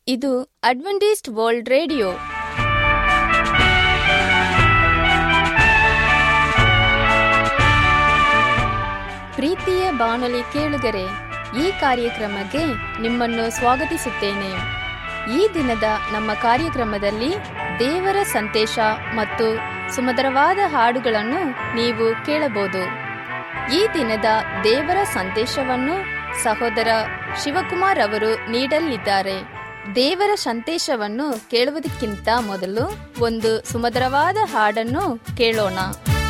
ಇದು Adventist world radio ಪ್ರೀತಿಯ ಬಾನುಲಿ ಕೇಳುಗರೆ ಈ ಕಾರ್ಯಕ್ರಮಕ್ಕೆ ನಿಮ್ಮನ್ನು ಸ್ವಾಗತಿಸುತ್ತೇನೆ ಈ ದಿನದ ನಮ್ಮ ಕಾರ್ಯಕ್ರಮದಲ್ಲಿ ದೇವರ ಸಂದೇಶ ಮತ್ತು ಸುಮಧುರವಾದ ಹಾಡುಗಳನ್ನು ನೀವು ಕೇಳಬಹುದು ಈ ದಿನದ ದೇವರ ಸಂದೇಶವನ್ನು ಸಹೋದರ ಶಿವಕುಮಾರ್ ಅವರು ನೀಡಲಿದ್ದಾರೆ ದೇವರ ಸಂದೇಶವನ್ನು ಕೇಳುವುದಕ್ಕಿಂತ ಮೊದಲು ಒಂದು ಸುಮಧುರವಾದ ಹಾಡನ್ನು ಕೇಳೋಣ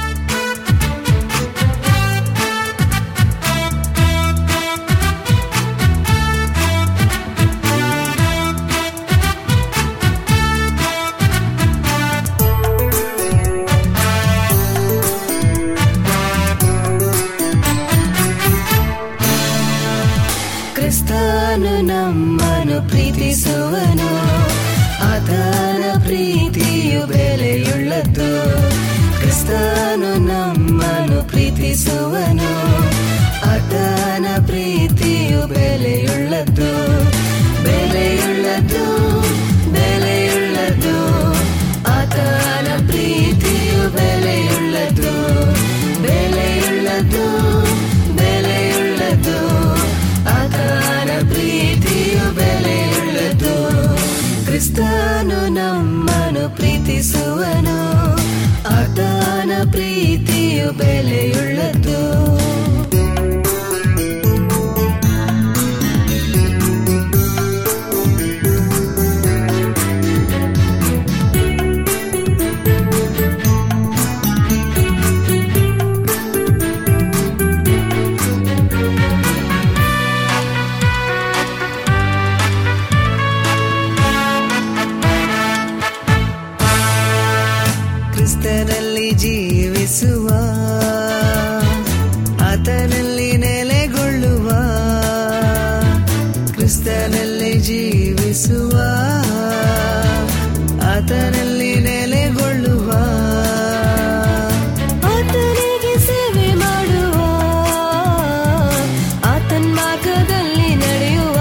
ಕ್ರಿಸ್ತನು ನಮ್ಮನು ಪ್ರೀತಿಸುವನು ಆತನ ಪ್ರೀತಿಯು ಬೆಲೆಯುಳ್ಳದ್ದು ಕ್ರಿಸ್ತನು ನಮ್ಮನು ಪ್ರೀತಿಸುವನು ಆತನ ಪ್ರೀತಿಯು ಬೆಲೆಯುಳ್ಳದ್ದು ಬೆಲೆಯುಳ್ಳದ್ದು ಬೆಲೆಯುಳ್ಳದ್ದು ಆತನ ಪ್ರೀತಿಯು ಬೆಲೆಯುಳ್ಳದ್ದು ಬೆಲೆಯುಳ್ಳದ್ದು ಬೆಲೆಯುಳ್ಳದ್ದು ಆತನ ಪ್ರೀತಿಯು ಬೆಲೆಯುಳ್ಳದ್ದು ಕ್ರಿಸ್ತನು ನಮ್ಮನು ಪ್ರೀತಿಸುವನು ಆತನ ಪ್ರೀತಿಯು ಬೆಲೆಯುಳ್ಳದ್ದು ಕ್ರಿಸ್ತನಲ್ಲಿ ಜೀವಿಸುವ ಆತನಲ್ಲಿ ನೆಲೆಗೊಳ್ಳುವ ಕ್ರಿಸ್ತನಲ್ಲಿ ಜೀವಿಸುವ ಆತನಲ್ಲಿ ನೆಲೆಗೊಳ್ಳುವ ಆತನಿಗೆ ಸೇವೆ ಮಾಡುವ ಆತನ ಮಾರ್ಗದಲ್ಲಿ ನಡೆಯುವ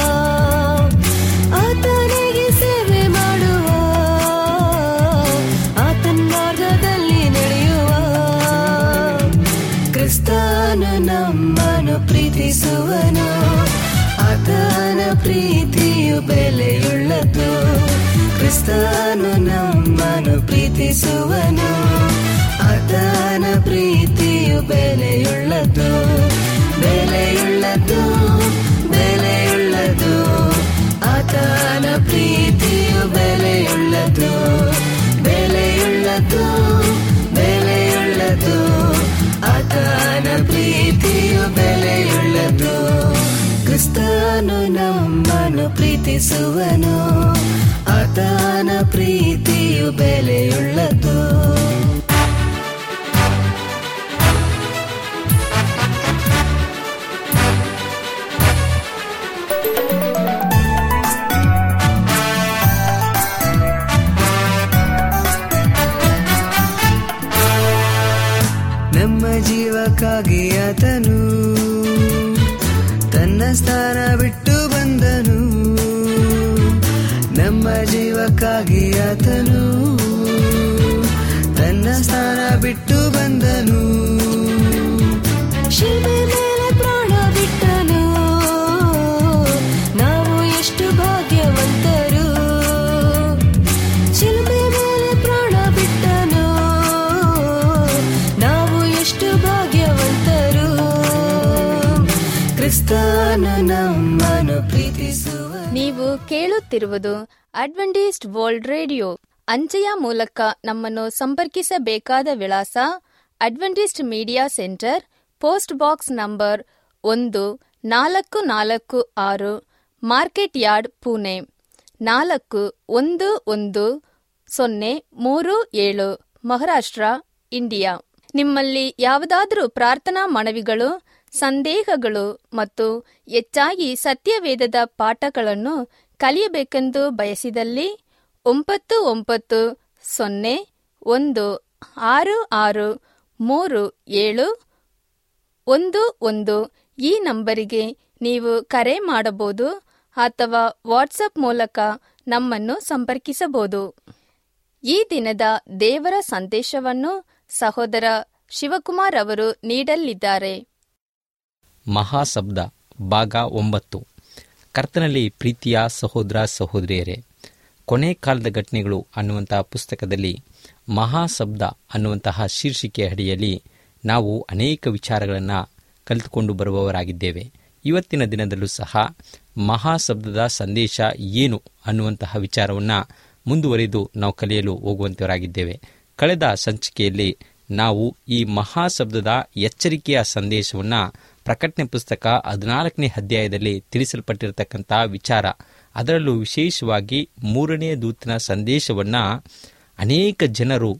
ಆತನಿಗೆ ಸೇವೆ ಮಾಡುವ ಆತನ ಮಾರ್ಗದಲ್ಲಿ ನಡೆಯುವ ಕ್ರಿಸ್ತನು ನಮ್ಮನು ಪ್ರೀತಿಸುವನು ಆತನ ಪ್ರೀತಿಯು ಬೆಲೆಯುಳ್ಳದ್ದು ಕ್ರಿಸ್ತನು ನಮ್ಮನು ಪ್ರೀತಿಸುವನು ಆತನ ಪ್ರೀತಿಯು ಬೆಲೆಯುಳ್ಳದ್ದು ಬೆಲೆಯುಳ್ಳದ್ದು ಬೆಲೆಯುಳ್ಳದ್ದು ಆತನ ಪ್ರೀತಿಯು ಬೆಲೆಯುಳ್ಳದ್ದು ಬೆಲೆಯುಳ್ಳದ್ದು ಬೆಲೆಯುಳ್ಳದ್ದು ಆತನ ಪ್ರೀತಿಯು ಬೆಲೆಯುಳ್ಳದ್ದು ಕ್ರಿಸ್ತನು ನಮ್ಮನು ಪ್ರೀತಿಸುವನು ಆತನ ಪ್ರೀತಿಯು ಬೆಲೆಯುಳ್ಳದ್ದು ನಮ್ಮ ಜೀವಕ್ಕಾಗಿ ಆತನು ತನ್ನ ಸ್ಥಾನ ಬಿಟ್ಟು ಬಂದನು ನಮ್ಮ ಜೀವಕ್ಕಾಗಿ ಆತನು ತನ್ನ ಸ್ಥಾನ ಬಿಟ್ಟು ಬಂದನು ಶಿಲ್ಪೆ ಮೇಲೆ ಪ್ರಾಣ ಬಿಟ್ಟನು ನಾವು ಎಷ್ಟು ಭಾಗ್ಯವಂತರು ಶಿಲ್ಪೆ ಮೇಲೆ ಪ್ರಾಣ ಬಿಟ್ಟನು ನಾವು ಎಷ್ಟು ಭಾಗ್ಯವಂತರು ಕ್ರಿಸ್ತನು ನಮ್ಮನು ಪ್ರೀತಿಸುವ ನೀವು ಕೇಳುತ್ತಿರುವುದು ಅಡ್ವೆಂಟಿಸ್ಟ್ ವರ್ಲ್ಡ್ ರೇಡಿಯೋ ಅಂಚೆಯ ಮೂಲಕ ನಮ್ಮನ್ನು ಸಂಪರ್ಕಿಸಬೇಕಾದ ವಿಳಾಸ Adventist media centre post box number ಒಂದು ನಾಲ್ಕು ನಾಲ್ಕು ಆರು ಮಾರ್ಕೆಟ್ ಯಾರ್ಡ್ ಪುಣೆ ನಾಲ್ಕು ಒಂದು ಒಂದು ಸೊನ್ನೆ ಮೂರು ಏಳು ಮಹಾರಾಷ್ಟ್ರ ಇಂಡಿಯಾ ನಿಮ್ಮಲ್ಲಿ ಯಾವುದಾದರೂ ಪ್ರಾರ್ಥನಾ ಮನವಿಗಳು ಸಂದೇಹಗಳು ಮತ್ತು ಹೆಚ್ಚಾಗಿ ಸತ್ಯವೇದದ ಪಾಠಗಳನ್ನು ಕಲಿಯಬೇಕೆಂದು ಬಯಸಿದಲ್ಲಿ ಒಂಬತ್ತು ಒಂಬತ್ತು ಸೊನ್ನೆ ಒಂದು ಆರು ಆರು ಮೂರು ಏಳು ಒಂದು ಒಂದು ಈ ನಂಬರಿಗೆ ನೀವು ಕರೆ ಮಾಡಬಹುದು ಅಥವಾ ವಾಟ್ಸಪ್ ಮೂಲಕ ನಮ್ಮನ್ನು ಸಂಪರ್ಕಿಸಬಹುದು ಈ ದಿನದ ದೇವರ ಸಂದೇಶವನ್ನು ಸಹೋದರ ಶಿವಕುಮಾರ್ ಅವರು ನೀಡಲಿದ್ದಾರೆ ಮಹಾಶಬ್ದ ಭಾಗ ಒಂಬತ್ತು ಕರ್ತನಲ್ಲಿ ಪ್ರೀತಿಯ ಸಹೋದರ ಸಹೋದರಿಯರೇ ಕೊನೆ ಕಾಲದ ಘಟನೆಗಳು ಅನ್ನುವಂತಹ ಪುಸ್ತಕದಲ್ಲಿ ಮಹಾಶಬ್ದ ಅನ್ನುವಂತಹ ಶೀರ್ಷಿಕೆ ಅಡಿಯಲ್ಲಿ ನಾವು ಅನೇಕ ವಿಚಾರಗಳನ್ನು ಕಲಿತುಕೊಂಡು ಬರುವವರಾಗಿದ್ದೇವೆ ಇವತ್ತಿನ ದಿನದಲ್ಲೂ ಸಹ ಮಹಾಶಬ್ದದ ಸಂದೇಶ ಏನು ಅನ್ನುವಂತಹ ವಿಚಾರವನ್ನು ಮುಂದುವರಿದು ನಾವು ಕಲಿಯಲು ಹೋಗುವಂತವರಾಗಿದ್ದೇವೆ ಕಳೆದ ಸಂಚಿಕೆಯಲ್ಲಿ ನಾವು ಈ ಮಹಾಶಬ್ದದ ಎಚ್ಚರಿಕೆಯ ಸಂದೇಶವನ್ನು ಪ್ರಕಟಣೆ ಪುಸ್ತಕ ಹದಿನಾಲ್ಕನೇ ಅಧ್ಯಾಯದಲ್ಲಿ ತಿಳಿಸಲ್ಪಟ್ಟಿರತಕ್ಕಂಥ ವಿಚಾರ ಅದರಲ್ಲೂ ವಿಶೇಷವಾಗಿ ಮೂರನೇ ದೂತನ ಸಂದೇಶವನ್ನು ಅನೇಕ ಜನರು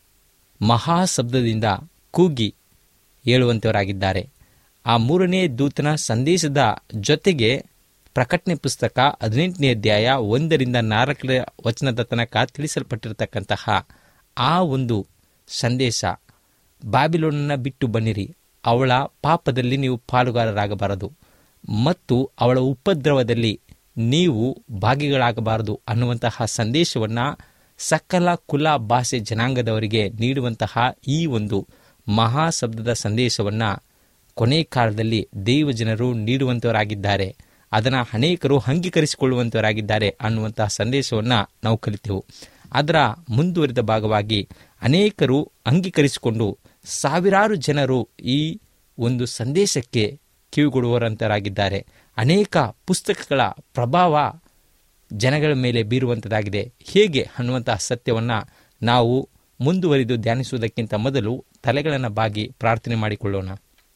ಮಹಾಶಬ್ದದಿಂದ ಕೂಗಿ ಹೇಳುವಂತವರಾಗಿದ್ದಾರೆ ಆ ಮೂರನೇ ದೂತನ ಸಂದೇಶದ ಜೊತೆಗೆ ಪ್ರಕಟಣೆ ಪುಸ್ತಕ ಹದಿನೆಂಟನೇ ಅಧ್ಯಾಯ ಒಂದರಿಂದ ನಾಲ್ಕರ ವಚನದ ತನಕ ತಿಳಿಸಲ್ಪಟ್ಟಿರತಕ್ಕಂತಹ ಆ ಒಂದು ಸಂದೇಶ ಬಾಬಿಲೋನನ್ನು ಬಿಟ್ಟು ಬನ್ನಿರಿ ಅವಳ ಪಾಪದಲ್ಲಿ ನೀವು ಪಾಲುಗಾರರಾಗಬಾರದು ಮತ್ತು ಅವಳ ಉಪದ್ರವದಲ್ಲಿ ನೀವು ಭಾಗಿಗಳಾಗಬಾರದು ಅನ್ನುವಂತಹ ಸಂದೇಶವನ್ನು ಸಕಲ ಕುಲ ಭಾಷೆ ಜನಾಂಗದವರಿಗೆ ನೀಡುವಂತಹ ಈ ಒಂದು ಮಹಾಶಬ್ದದ ಸಂದೇಶವನ್ನು ಕೊನೆ ಕಾಲದಲ್ಲಿ ದೇವ ಜನರು ನೀಡುವಂತವರಾಗಿದ್ದಾರೆ ಅದನ್ನು ಅನೇಕರು ಅಂಗೀಕರಿಸಿಕೊಳ್ಳುವಂತವರಾಗಿದ್ದಾರೆ ಅನ್ನುವಂತಹ ಸಂದೇಶವನ್ನು ನಾವು ಕಲಿತೆವು ಅದರ ಮುಂದುವರಿದ ಭಾಗವಾಗಿ ಅನೇಕರು ಅಂಗೀಕರಿಸಿಕೊಂಡು ಸಾವಿರಾರು ಜನರು ಈ ಒಂದು ಸಂದೇಶಕ್ಕೆ ಕಿವಿಗೊಡುವರಂತರಾಗಿದ್ದಾರೆ ಅನೇಕ ಪುಸ್ತಕಗಳ ಪ್ರಭಾವ ಜನಗಳ ಮೇಲೆ ಬೀರುವಂಥದ್ದಾಗಿದೆ ಹೇಗೆ ಅನ್ನುವಂತಹ ಸತ್ಯವನ್ನು ನಾವು ಮುಂದುವರಿದು ಧ್ಯಾನಿಸುವುದಕ್ಕಿಂತ ಮೊದಲು ತಲೆಗಳನ್ನು ಬಾಗಿ ಪ್ರಾರ್ಥನೆ ಮಾಡಿಕೊಳ್ಳೋಣ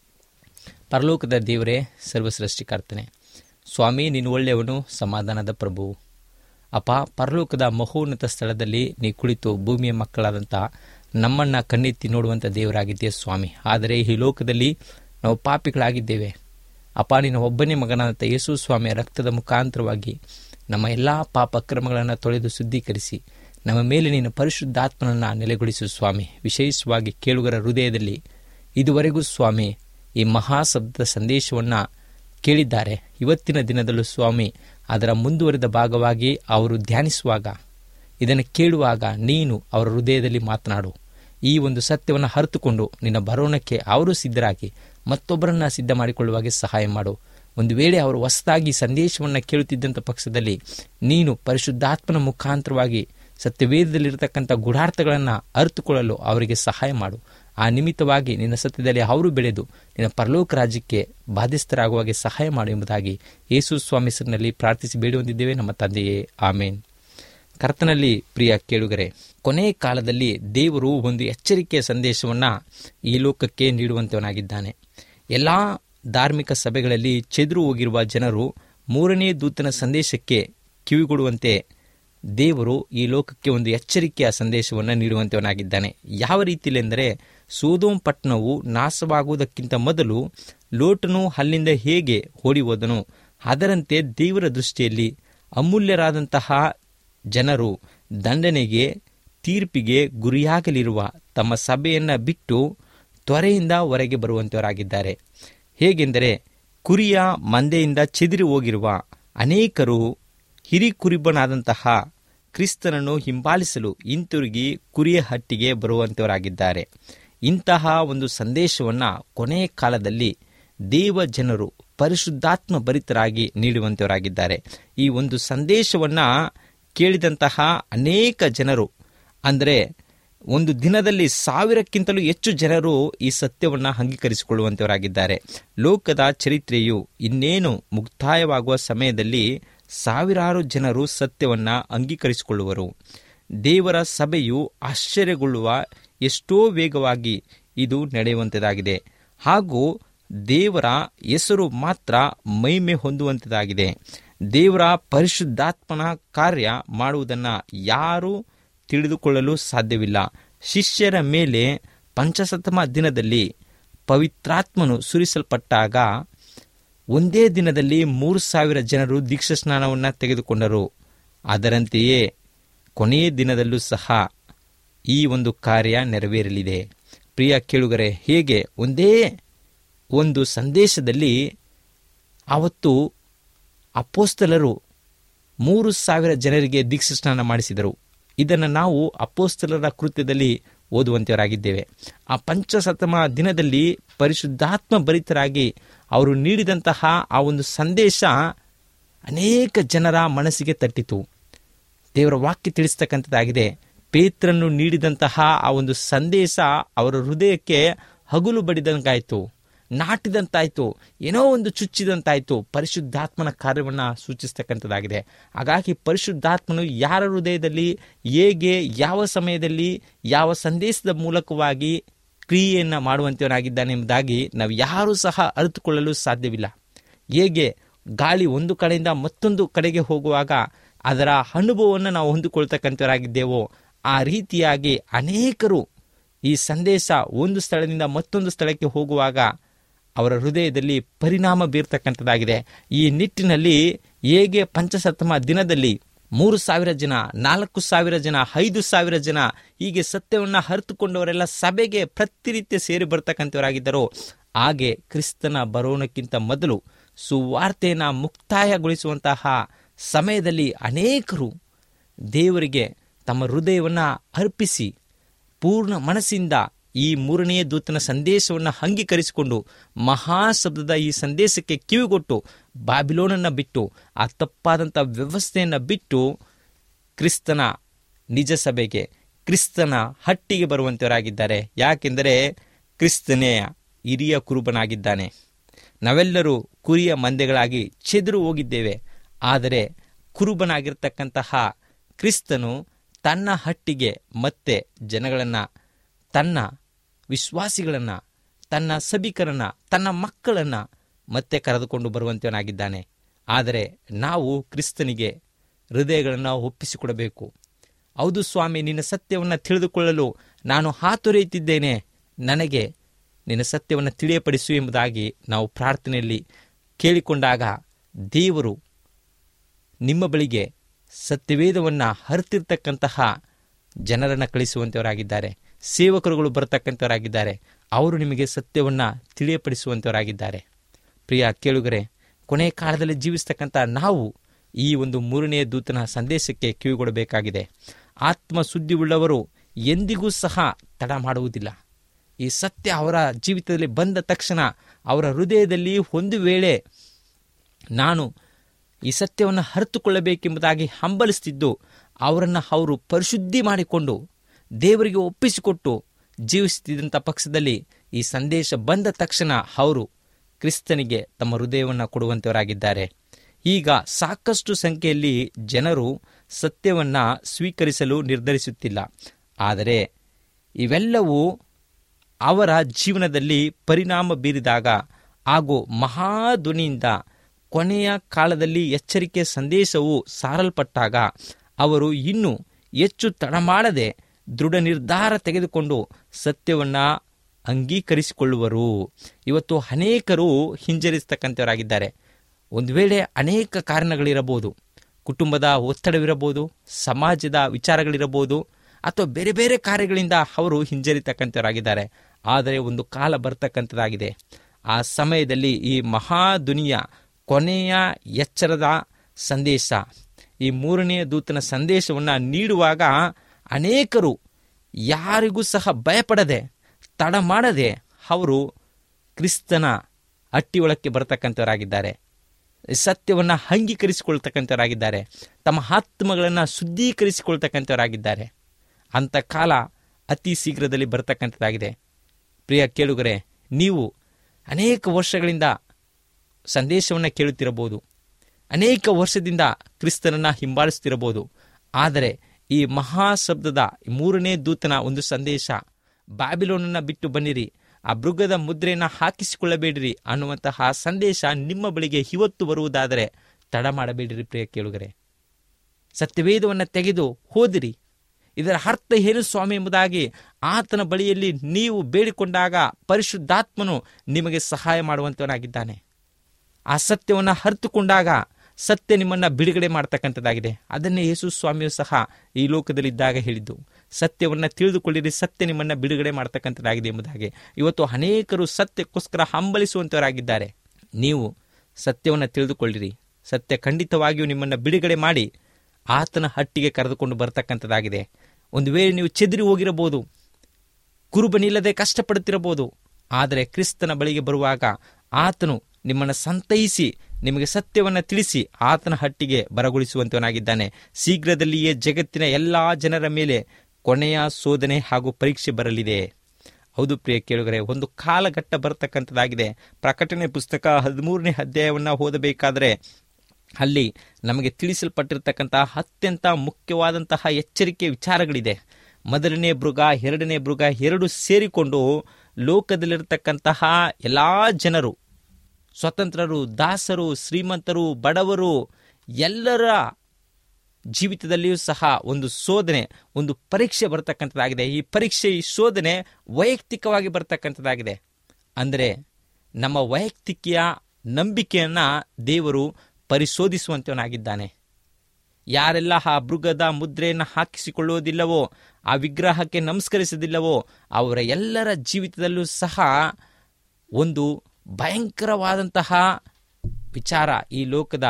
ಪರಲೋಕದ ದೇವರೇ ಸರ್ವಸೃಷ್ಟಿಕರ್ತನೆ ಸ್ವಾಮಿ ನೀನು ಒಳ್ಳೆಯವನು ಸಮಾಧಾನದ ಪ್ರಭು ಅಪ್ಪ ಪರಲೋಕದ ಮಹೋನ್ನತ ಸ್ಥಳದಲ್ಲಿ ನೀ ಕುಳಿತು ಭೂಮಿಯ ಮಕ್ಕಳಾದಂಥ ನಮ್ಮನ್ನು ಕಣ್ಣೆತ್ತಿ ನೋಡುವಂಥ ದೇವರಾಗಿದ್ದೀಯ ಸ್ವಾಮಿ ಆದರೆ ಈ ಲೋಕದಲ್ಲಿ ನಾವು ಪಾಪಿಗಳಾಗಿದ್ದೇವೆ ಅಪ್ಪ ನಿನ್ನ ಒಬ್ಬನೇ ಮಗನಾದಂಥ ಯೇಸು ಸ್ವಾಮಿಯ ರಕ್ತದ ಮುಖಾಂತರವಾಗಿ ನಮ್ಮ ಎಲ್ಲ ಪಾಪ ಅಕ್ರಮಗಳನ್ನು ತೊಳೆದು ಶುದ್ಧೀಕರಿಸಿ ನಮ್ಮ ಮೇಲೆ ನಿನ್ನ ಪರಿಶುದ್ಧಾತ್ಮನನ್ನು ನೆಲೆಗೊಳಿಸು ಸ್ವಾಮಿ ವಿಶೇಷವಾಗಿ ಕೇಳುಗರ ಹೃದಯದಲ್ಲಿ ಇದುವರೆಗೂ ಸ್ವಾಮಿ ಈ ಮಹಾಶಬ್ದದ ಸಂದೇಶವನ್ನು ಕೇಳಿದ್ದಾರೆ ಇವತ್ತಿನ ದಿನದಲ್ಲೂ ಸ್ವಾಮಿ ಅದರ ಮುಂದುವರಿದ ಭಾಗವಾಗಿ ಅವರು ಧ್ಯಾನಿಸುವಾಗ ಇದನ್ನು ಕೇಳುವಾಗ ನೀನು ಅವರ ಹೃದಯದಲ್ಲಿ ಮಾತನಾಡು ಈ ಒಂದು ಸತ್ಯವನ್ನು ಅರಿತುಕೊಂಡು ನಿನ್ನ ಬರೋಣಕ್ಕೆ ಅವರು ಸಿದ್ಧರಾಗಿ ಮತ್ತೊಬ್ಬರನ್ನ ಸಿದ್ಧ ಮಾಡಿಕೊಳ್ಳುವಾಗೆ ಸಹಾಯ ಮಾಡು ಒಂದು ವೇಳೆ ಅವರು ಹೊಸದಾಗಿ ಸಂದೇಶವನ್ನು ಕೇಳುತ್ತಿದ್ದಂಥ ಪಕ್ಷದಲ್ಲಿ ನೀನು ಪರಿಶುದ್ಧಾತ್ಮನ ಮುಖಾಂತರವಾಗಿ ಸತ್ಯವೇದದಲ್ಲಿರತಕ್ಕಂಥ ಗುಢಾರ್ಥಗಳನ್ನು ಅರಿತುಕೊಳ್ಳಲು ಅವರಿಗೆ ಸಹಾಯ ಮಾಡು ಆ ನಿಮಿತ್ತವಾಗಿ ನಿನ್ನ ಸತ್ಯದಲ್ಲಿ ಅವರು ಬೆಳೆದು ನಿನ್ನ ಪರಲೋಕ ರಾಜ್ಯಕ್ಕೆ ಬಾಧ್ಯಸ್ಥರಾಗುವಾಗೆ ಸಹಾಯ ಮಾಡು ಎಂಬುದಾಗಿ ಯೇಸು ಸ್ವಾಮಿ ಹೆಸರಿನಲ್ಲಿ ಪ್ರಾರ್ಥಿಸಿ ಬೇಡುವಂದಿದ್ದೇವೆ ನಮ್ಮ ತಂದೆಯೇ ಆಮೇನ್ ಕರ್ತನಲ್ಲಿ ಪ್ರಿಯ ಕೇಳುಗರೆ ಕೊನೆ ಕಾಲದಲ್ಲಿ ದೇವರು ಒಂದು ಎಚ್ಚರಿಕೆಯ ಸಂದೇಶವನ್ನು ಈ ಲೋಕಕ್ಕೆ ನೀಡುವಂತವನಾಗಿದ್ದಾನೆ ಎಲ್ಲ ಧಾರ್ಮಿಕ ಸಭೆಗಳಲ್ಲಿ ಚೆದರು ಹೋಗಿರುವ ಜನರು ಮೂರನೇ ದೂತನ ಸಂದೇಶಕ್ಕೆ ಕಿವಿಗೊಡುವಂತೆ ದೇವರು ಈ ಲೋಕಕ್ಕೆ ಒಂದು ಎಚ್ಚರಿಕೆಯ ಸಂದೇಶವನ್ನು ನೀಡುವಂತವನಾಗಿದ್ದಾನೆ ಯಾವ ರೀತಿಯೆಂದರೆ ಸೋದೋಮ್ ಪಟ್ಟಣವು ನಾಶವಾಗುವುದಕ್ಕಿಂತ ಮೊದಲು ಲೋಟನು ಅಲ್ಲಿಂದ ಹೇಗೆ ಓಡಿ ಹೋದನು ಅದರಂತೆ ದೇವರ ದೃಷ್ಟಿಯಲ್ಲಿ ಅಮೂಲ್ಯರಾದಂತಹ ಜನರು ದಂಡನೆಗೆ ತೀರ್ಪಿಗೆ ಗುರಿಯಾಗಲಿರುವ ತಮ್ಮ ಸಭೆಯನ್ನು ಬಿಟ್ಟು ತ್ವರೆಯಿಂದ ಹೊರಗೆ ಬರುವಂತವರಾಗಿದ್ದಾರೆ ಹೇಗೆಂದರೆ ಕುರಿಯ ಮಂದೆಯಿಂದ ಚೆದಿರಿ ಹೋಗಿರುವ ಅನೇಕರು ಹಿರಿಕುರಿಬನಾದಂತಹ ಕ್ರಿಸ್ತನನ್ನು ಹಿಂಬಾಲಿಸಲು ಹಿಂತಿರುಗಿ ಕುರಿಯ ಹಟ್ಟಿಗೆ ಬರುವಂತವರಾಗಿದ್ದಾರೆ ಇಂತಹ ಒಂದು ಸಂದೇಶವನ್ನು ಕೊನೆಯ ಕಾಲದಲ್ಲಿ ದೇವ ಜನರು ಪರಿಶುದ್ಧಾತ್ಮ ಭರಿತರಾಗಿ ನೀಡುವಂತವರಾಗಿದ್ದಾರೆ ಈ ಒಂದು ಸಂದೇಶವನ್ನು ಕೇಳಿದಂತಹ ಅನೇಕ ಜನರು ಅಂದರೆ ಒಂದು ದಿನದಲ್ಲಿ ಸಾವಿರಕ್ಕಿಂತಲೂ ಹೆಚ್ಚು ಜನರು ಈ ಸತ್ಯವನ್ನು ಅಂಗೀಕರಿಸಿಕೊಳ್ಳುವಂತವರಾಗಿದ್ದಾರೆ ಲೋಕದ ಚರಿತ್ರೆಯು ಇನ್ನೇನು ಮುಕ್ತಾಯವಾಗುವ ಸಮಯದಲ್ಲಿ ಸಾವಿರಾರು ಜನರು ಸತ್ಯವನ್ನು ಅಂಗೀಕರಿಸಿಕೊಳ್ಳುವರು ದೇವರ ಸಭೆಯು ಆಶ್ಚರ್ಯಗೊಳ್ಳುವ ಎಷ್ಟೋ ವೇಗವಾಗಿ ಇದು ನಡೆಯುವಂಥದ್ದಾಗಿದೆ ಹಾಗೂ ದೇವರ ಹೆಸರು ಮಾತ್ರ ಮಹಿಮೆ ಹೊಂದುವಂಥದ್ದಾಗಿದೆ ದೇವರ ಪರಿಶುದ್ಧಾತ್ಮನ ಕಾರ್ಯ ಮಾಡುವುದನ್ನು ಯಾರೂ ತಿಳಿದುಕೊಳ್ಳಲು ಸಾಧ್ಯವಿಲ್ಲ ಶಿಷ್ಯರ ಮೇಲೆ ಪಂಚಸತಮ ದಿನದಲ್ಲಿ ಪವಿತ್ರಾತ್ಮನು ಸುರಿಸಲ್ಪಟ್ಟಾಗ ಒಂದೇ ದಿನದಲ್ಲಿ ಮೂರು ಸಾವಿರ ಜನರು ದೀಕ್ಷಾ ಸ್ನಾನವನ್ನು ತೆಗೆದುಕೊಂಡರು ಅದರಂತೆಯೇ ಕೊನೆಯ ದಿನದಲ್ಲೂ ಸಹ ಈ ಒಂದು ಕಾರ್ಯ ನೆರವೇರಲಿದೆ ಪ್ರಿಯ ಕೇಳುಗರೆ ಹೇಗೆ ಒಂದೇ ಒಂದು ಸಂದೇಶದಲ್ಲಿ ಆವತ್ತು ಅಪೋಸ್ತಲರು ಮೂರು ಸಾವಿರ ಜನರಿಗೆ ದೀಕ್ಷಾಸ್ನಾನ ಮಾಡಿಸಿದರು ಇದನ್ನು ನಾವು ಅಪೋಸ್ತಲರ ಕೃತ್ಯದಲ್ಲಿ ಓದುವಂತವರಾಗಿದ್ದೇವೆ ಆ ಪಂಚಸತಮ ದಿನದಲ್ಲಿ ಪರಿಶುದ್ಧಾತ್ಮ ಭರಿತರಾಗಿ ಅವರು ನೀಡಿದಂತಹ ಆ ಒಂದು ಸಂದೇಶ ಅನೇಕ ಜನರ ಮನಸ್ಸಿಗೆ ತಟ್ಟಿತು ದೇವರ ವಾಕ್ಯ ತಿಳಿಸ್ತಕ್ಕಂಥದ್ದಾಗಿದೆ ಪೇತ್ರನ್ನು ನೀಡಿದಂತಹ ಆ ಒಂದು ಸಂದೇಶ ಅವರ ಹೃದಯಕ್ಕೆ ಹಗುಲು ಬಡಿದಂಗಾಯಿತು ನಾಟಿದಂತಾಯಿತು ಏನೋ ಒಂದು ಚುಚ್ಚಿದಂತಾಯಿತು ಪರಿಶುದ್ಧಾತ್ಮನ ಕಾರ್ಯವನ್ನು ಸೂಚಿಸ್ತಕ್ಕಂಥದ್ದಾಗಿದೆ ಹಾಗಾಗಿ ಪರಿಶುದ್ಧಾತ್ಮನು ಯಾರ ಹೃದಯದಲ್ಲಿ ಹೇಗೆ ಯಾವ ಸಮಯದಲ್ಲಿ ಯಾವ ಸಂದೇಶದ ಮೂಲಕವಾಗಿ ಕ್ರಿಯೆಯನ್ನು ಮಾಡುವಂತವನಾಗಿದ್ದಾನೆ ಎಂಬುದಾಗಿ ನಾವು ಯಾರೂ ಸಹ ಅರಿತುಕೊಳ್ಳಲು ಸಾಧ್ಯವಿಲ್ಲ ಹೇಗೆ ಗಾಳಿ ಒಂದು ಕಡೆಯಿಂದ ಮತ್ತೊಂದು ಕಡೆಗೆ ಹೋಗುವಾಗ ಅದರ ಅನುಭವವನ್ನು ನಾವು ಹೊಂದಿಕೊಳ್ತಕ್ಕಂಥವರಾಗಿದ್ದೇವೋ ಆ ರೀತಿಯಾಗಿ ಅನೇಕರು ಈ ಸಂದೇಶ ಒಂದು ಸ್ಥಳದಿಂದ ಮತ್ತೊಂದು ಸ್ಥಳಕ್ಕೆ ಹೋಗುವಾಗ ಅವರ ಹೃದಯದಲ್ಲಿ ಪರಿಣಾಮ ಬೀರ್ತಕ್ಕಂಥದ್ದಾಗಿದೆ ಈ ನಿಟ್ಟಿನಲ್ಲಿ ಹೇಗೆ ಪಂಚಸಪ್ತಮ ದಿನದಲ್ಲಿ ಮೂರು ಸಾವಿರ ಜನ ನಾಲ್ಕು ಸಾವಿರ ಜನ ಐದು ಸಾವಿರ ಜನ ಹೀಗೆ ಸತ್ಯವನ್ನು ಹರಿತುಕೊಂಡವರೆಲ್ಲ ಸಭೆಗೆ ಪ್ರತಿನಿತ್ಯ ಸೇರಿ ಬರ್ತಕ್ಕಂಥವರಾಗಿದ್ದರೋ ಹಾಗೆ ಕ್ರಿಸ್ತನ ಬರೋಣಕ್ಕಿಂತ ಮೊದಲು ಸುವಾರ್ತೆಯನ್ನು ಮುಕ್ತಾಯಗೊಳಿಸುವಂತಹ ಸಮಯದಲ್ಲಿ ಅನೇಕರು ದೇವರಿಗೆ ತಮ್ಮ ಹೃದಯವನ್ನು ಅರ್ಪಿಸಿ ಪೂರ್ಣ ಮನಸ್ಸಿಂದ ಈ ಮೂರನೆಯ ದೂತನ ಸಂದೇಶವನ್ನು ಅಂಗೀಕರಿಸಿಕೊಂಡು ಮಹಾಶಬ್ದದ ಈ ಸಂದೇಶಕ್ಕೆ ಕಿವಿಗೊಟ್ಟು ಬಾಬಿಲೋನನ್ನು ಬಿಟ್ಟು ಆ ತಪ್ಪಾದಂಥ ವ್ಯವಸ್ಥೆಯನ್ನು ಬಿಟ್ಟು ಕ್ರಿಸ್ತನ ನಿಜ ಸಭೆಗೆ ಕ್ರಿಸ್ತನ ಹಟ್ಟಿಗೆ ಬರುವಂತವರಾಗಿದ್ದಾರೆ ಯಾಕೆಂದರೆ ಕ್ರಿಸ್ತನೇ ಹಿರಿಯ ಕುರುಬನಾಗಿದ್ದಾನೆ ನಾವೆಲ್ಲರೂ ಕುರಿಯ ಮಂದೆಗಳಾಗಿ ಚೆದರು ಹೋಗಿದ್ದೇವೆ ಆದರೆ ಕುರುಬನಾಗಿರ್ತಕ್ಕಂತಹ ಕ್ರಿಸ್ತನು ತನ್ನ ಹಟ್ಟಿಗೆ ಮತ್ತೆ ಜನಗಳನ್ನು ತನ್ನ ವಿಶ್ವಾಸಿಗಳನ್ನು ತನ್ನ ಸಭಿಕರನ್ನು ತನ್ನ ಮಕ್ಕಳನ್ನು ಮತ್ತೆ ಕರೆದುಕೊಂಡು ಬರುವಂತವನಾಗಿದ್ದಾನೆ ಆದರೆ ನಾವು ಕ್ರಿಸ್ತನಿಗೆ ಹೃದಯಗಳನ್ನು ಒಪ್ಪಿಸಿಕೊಡಬೇಕು ಹೌದು ಸ್ವಾಮಿ ನಿನ್ನ ಸತ್ಯವನ್ನು ತಿಳಿದುಕೊಳ್ಳಲು ನಾನು ಹಾತೊರೆಯುತ್ತಿದ್ದೇನೆ ನನಗೆ ನಿನ್ನ ಸತ್ಯವನ್ನು ತಿಳಿಯಪಡಿಸು ಎಂಬುದಾಗಿ ನಾವು ಪ್ರಾರ್ಥನೆಯಲ್ಲಿ ಕೇಳಿಕೊಂಡಾಗ ದೇವರು ನಿಮ್ಮ ಬಳಿಗೆ ಸತ್ಯವೇದವನ್ನು ಹರಿತಿರ್ತಕ್ಕಂತಹ ಜನರನ್ನು ಕಳಿಸುವಂಥವರಾಗಿದ್ದಾರೆ ಸೇವಕರುಗಳು ಬರತಕ್ಕಂಥವರಾಗಿದ್ದಾರೆ ಅವರು ನಿಮಗೆ ಸತ್ಯವನ್ನು ತಿಳಿಯಪಡಿಸುವಂಥವರಾಗಿದ್ದಾರೆ ಪ್ರಿಯ ಕೇಳುಗರೆ ಕೊನೆಯ ಕಾಲದಲ್ಲಿ ಜೀವಿಸ್ತಕ್ಕಂಥ ನಾವು ಈ ಒಂದು ಮೂರನೆಯ ದೂತನ ಸಂದೇಶಕ್ಕೆ ಕಿವಿಗೊಡಬೇಕಾಗಿದೆ ಆತ್ಮ ಸುದ್ದಿಯುಳ್ಳವರು ಎಂದಿಗೂ ಸಹ ತಡ ಮಾಡುವುದಿಲ್ಲ ಈ ಸತ್ಯ ಅವರ ಜೀವಿತದಲ್ಲಿ ಬಂದ ತಕ್ಷಣ ಅವರ ಹೃದಯದಲ್ಲಿ ಒಂದು ವೇಳೆ ನಾನು ಈ ಸತ್ಯವನ್ನು ಅರಿತುಕೊಳ್ಳಬೇಕೆಂಬುದಾಗಿ ಹಂಬಲಿಸ್ತಿದ್ದು ಅವರನ್ನು ಅವರು ಪರಿಶುದ್ಧಿ ಮಾಡಿಕೊಂಡು ದೇವರಿಗೆ ಒಪ್ಪಿಸಿಕೊಟ್ಟು ಜೀವಿಸುತ್ತಿದ್ದಂಥ ಪಕ್ಷದಲ್ಲಿ ಈ ಸಂದೇಶ ಬಂದ ತಕ್ಷಣ ಅವರು ಕ್ರಿಸ್ತನಿಗೆ ತಮ್ಮ ಹೃದಯವನ್ನು ಕೊಡುವಂತವರಾಗಿದ್ದಾರೆ ಈಗ ಸಾಕಷ್ಟು ಸಂಖ್ಯೆಯಲ್ಲಿ ಜನರು ಸತ್ಯವನ್ನು ಸ್ವೀಕರಿಸಲು ನಿರ್ಧರಿಸುತ್ತಿಲ್ಲ ಆದರೆ ಇವೆಲ್ಲವೂ ಅವರ ಜೀವನದಲ್ಲಿ ಪರಿಣಾಮ ಬೀರಿದಾಗ ಹಾಗೂ ಮಹಾಧ್ವನಿಯಿಂದ ಕೊನೆಯ ಕಾಲದಲ್ಲಿ ಎಚ್ಚರಿಕೆ ಸಂದೇಶವು ಸಾರಲ್ಪಟ್ಟಾಗ ಅವರು ಇನ್ನೂ ಹೆಚ್ಚು ತಡ ಮಾಡದೆ ದೃಢ ನಿರ್ಧಾರ ತೆಗೆದುಕೊಂಡು ಸತ್ಯವನ್ನು ಅಂಗೀಕರಿಸಿಕೊಳ್ಳುವರು ಇವತ್ತು ಅನೇಕರು ಹಿಂಜರಿಸ್ತಕ್ಕಂಥವರಾಗಿದ್ದಾರೆ ಒಂದು ವೇಳೆ ಅನೇಕ ಕಾರಣಗಳಿರಬಹುದು ಕುಟುಂಬದ ಒತ್ತಡವಿರಬಹುದು ಸಮಾಜದ ವಿಚಾರಗಳಿರಬಹುದು ಅಥವಾ ಬೇರೆ ಬೇರೆ ಕಾರ್ಯಗಳಿಂದ ಅವರು ಹಿಂಜರಿತಕ್ಕಂಥವರಾಗಿದ್ದಾರೆ ಆದರೆ ಒಂದು ಕಾಲ ಬರ್ತಕ್ಕಂಥದ್ದಾಗಿದೆ ಆ ಸಮಯದಲ್ಲಿ ಈ ಮಹಾದುನಿಯ ಕೊನೆಯ ಎಚ್ಚರದ ಸಂದೇಶ ಈ ಮೂರನೆಯ ದೂತನ ಸಂದೇಶವನ್ನು ನೀಡುವಾಗ ಅನೇಕರು ಯಾರಿಗೂ ಸಹ ಭಯಪಡದೆ ತಡ ಮಾಡದೆ ಅವರು ಕ್ರಿಸ್ತನ ಹಟ್ಟಿಯೊಳಕ್ಕೆ ಬರತಕ್ಕಂಥವರಾಗಿದ್ದಾರೆ ಸತ್ಯವನ್ನು ಅಂಗೀಕರಿಸಿಕೊಳ್ತಕ್ಕಂಥವರಾಗಿದ್ದಾರೆ ತಮ್ಮ ಆತ್ಮಗಳನ್ನು ಶುದ್ಧೀಕರಿಸಿಕೊಳ್ತಕ್ಕಂಥವರಾಗಿದ್ದಾರೆ ಅಂಥ ಕಾಲ ಅತಿ ಶೀಘ್ರದಲ್ಲಿ ಬರತಕ್ಕಂಥದ್ದಾಗಿದೆ ಪ್ರಿಯ ಕೇಳುಗರೆ ನೀವು ಅನೇಕ ವರ್ಷಗಳಿಂದ ಸಂದೇಶವನ್ನು ಕೇಳುತ್ತಿರಬಹುದು ಅನೇಕ ವರ್ಷದಿಂದ ಕ್ರಿಸ್ತನನ್ನು ಹಿಂಬಾಲಿಸುತ್ತಿರಬಹುದು ಆದರೆ ಈ ಮಹಾಶಬ್ದದ ಮೂರನೇ ದೂತನ ಒಂದು ಸಂದೇಶ ಬ್ಯಾಬಿಲೋನನ್ನು ಬಿಟ್ಟು ಬನ್ನಿರಿ ಆ ಮೃಗದ ಮುದ್ರೆಯನ್ನು ಹಾಕಿಸಿಕೊಳ್ಳಬೇಡಿರಿ ಅನ್ನುವಂತಹ ಸಂದೇಶ ನಿಮ್ಮ ಬಳಿಗೆ ಇವತ್ತು ಬರುವುದಾದರೆ ತಡ ಮಾಡಬೇಡಿರಿ ಪ್ರಿಯ ಕೇಳುಗರೆ ಸತ್ಯವೇದವನ್ನು ತೆಗೆದು ಹೋದಿರಿ ಇದರ ಅರ್ಥ ಏನು ಸ್ವಾಮಿ ಎಂಬುದಾಗಿ ಆತನ ಬಳಿಯಲ್ಲಿ ನೀವು ಬೇಡಿಕೊಂಡಾಗ ಪರಿಶುದ್ಧಾತ್ಮನು ನಿಮಗೆ ಸಹಾಯ ಮಾಡುವಂತವನಾಗಿದ್ದಾನೆ ಆ ಸತ್ಯವನ್ನು ಅರಿತುಕೊಂಡಾಗ ಸತ್ಯ ನಿಮ್ಮನ್ನು ಬಿಡುಗಡೆ ಮಾಡ್ತಕ್ಕಂಥದ್ದಾಗಿದೆ ಅದನ್ನೇ ಯೇಸು ಸ್ವಾಮಿಯು ಸಹ ಈ ಲೋಕದಲ್ಲಿದ್ದಾಗ ಹೇಳಿದ್ದು ಸತ್ಯವನ್ನು ತಿಳಿದುಕೊಳ್ಳಿರಿ ಸತ್ಯ ನಿಮ್ಮನ್ನು ಬಿಡುಗಡೆ ಮಾಡ್ತಕ್ಕಂಥದ್ದಾಗಿದೆ ಎಂಬುದಾಗಿ ಇವತ್ತು ಅನೇಕರು ಸತ್ಯಕ್ಕೋಸ್ಕರ ಹಂಬಲಿಸುವಂಥವರಾಗಿದ್ದಾರೆ ನೀವು ಸತ್ಯವನ್ನು ತಿಳಿದುಕೊಳ್ಳಿರಿ ಸತ್ಯ ಖಂಡಿತವಾಗಿಯೂ ನಿಮ್ಮನ್ನು ಬಿಡುಗಡೆ ಮಾಡಿ ಆತನ ಹಟ್ಟಿಗೆ ಕರೆದುಕೊಂಡು ಬರ್ತಕ್ಕಂಥದ್ದಾಗಿದೆ ಒಂದು ವೇಳೆ ನೀವು ಚೆದರಿ ಹೋಗಿರಬಹುದು ಕುರುಬನಿಲ್ಲದೆ ಕಷ್ಟಪಡುತ್ತಿರಬಹುದು ಆದರೆ ಕ್ರಿಸ್ತನ ಬಳಿಗೆ ಬರುವಾಗ ಆತನು ನಿಮ್ಮನ್ನು ಸಂತೈಸಿ ನಿಮಗೆ ಸತ್ಯವನ್ನು ತಿಳಿಸಿ ಆತನ ಹಟ್ಟಿಗೆ ಬರಗೊಳಿಸುವಂತವನಾಗಿದ್ದಾನೆ ಶೀಘ್ರದಲ್ಲಿಯೇ ಜಗತ್ತಿನ ಎಲ್ಲ ಜನರ ಮೇಲೆ ಕೊನೆಯ ಶೋಧನೆ ಹಾಗೂ ಪರೀಕ್ಷೆ ಬರಲಿದೆ ಹೌದು ಪ್ರಿಯ ಕೇಳುಗರೆ ಒಂದು ಕಾಲಘಟ್ಟ ಬರತಕ್ಕಂಥದ್ದಾಗಿದೆ ಪ್ರಕಟಣೆ ಪುಸ್ತಕ ಹದಿಮೂರನೇ ಅಧ್ಯಾಯವನ್ನು ಓದಬೇಕಾದರೆ ಅಲ್ಲಿ ನಮಗೆ ತಿಳಿಸಲ್ಪಟ್ಟಿರ್ತಕ್ಕಂತಹ ಅತ್ಯಂತ ಮುಖ್ಯವಾದಂತಹ ಎಚ್ಚರಿಕೆ ವಿಚಾರಗಳಿದೆ ಮೊದಲನೇ ಮೃಗ ಎರಡನೇ ಮೃಗ ಎರಡು ಸೇರಿಕೊಂಡು ಲೋಕದಲ್ಲಿರತಕ್ಕಂತಹ ಎಲ್ಲ ಜನರು ಸ್ವತಂತ್ರರು ದಾಸರು ಶ್ರೀಮಂತರು ಬಡವರು ಎಲ್ಲರ ಜೀವಿತದಲ್ಲಿಯೂ ಸಹ ಒಂದು ಶೋಧನೆ ಒಂದು ಪರೀಕ್ಷೆ ಬರ್ತಕ್ಕಂಥದ್ದಾಗಿದೆ ಈ ಪರೀಕ್ಷೆ ಈ ಶೋಧನೆ ವೈಯಕ್ತಿಕವಾಗಿ ಬರ್ತಕ್ಕಂಥದ್ದಾಗಿದೆ ಅಂದರೆ ನಮ್ಮ ವೈಯಕ್ತಿಕ ನಂಬಿಕೆಯನ್ನು ದೇವರು ಪರಿಶೋಧಿಸುವಂತವನಾಗಿದ್ದಾನೆ ಯಾರೆಲ್ಲ ಆ ಮೃಗದ ಮುದ್ರೆಯನ್ನು ಹಾಕಿಸಿಕೊಳ್ಳುವುದಿಲ್ಲವೋ ಆ ವಿಗ್ರಹಕ್ಕೆ ನಮಸ್ಕರಿಸುವುದಿಲ್ಲವೋ ಅವರ ಎಲ್ಲರ ಜೀವಿತದಲ್ಲೂ ಸಹ ಒಂದು ಭಯಂಕರವಾದಂತಹ ವಿಚಾರ ಈ ಲೋಕದ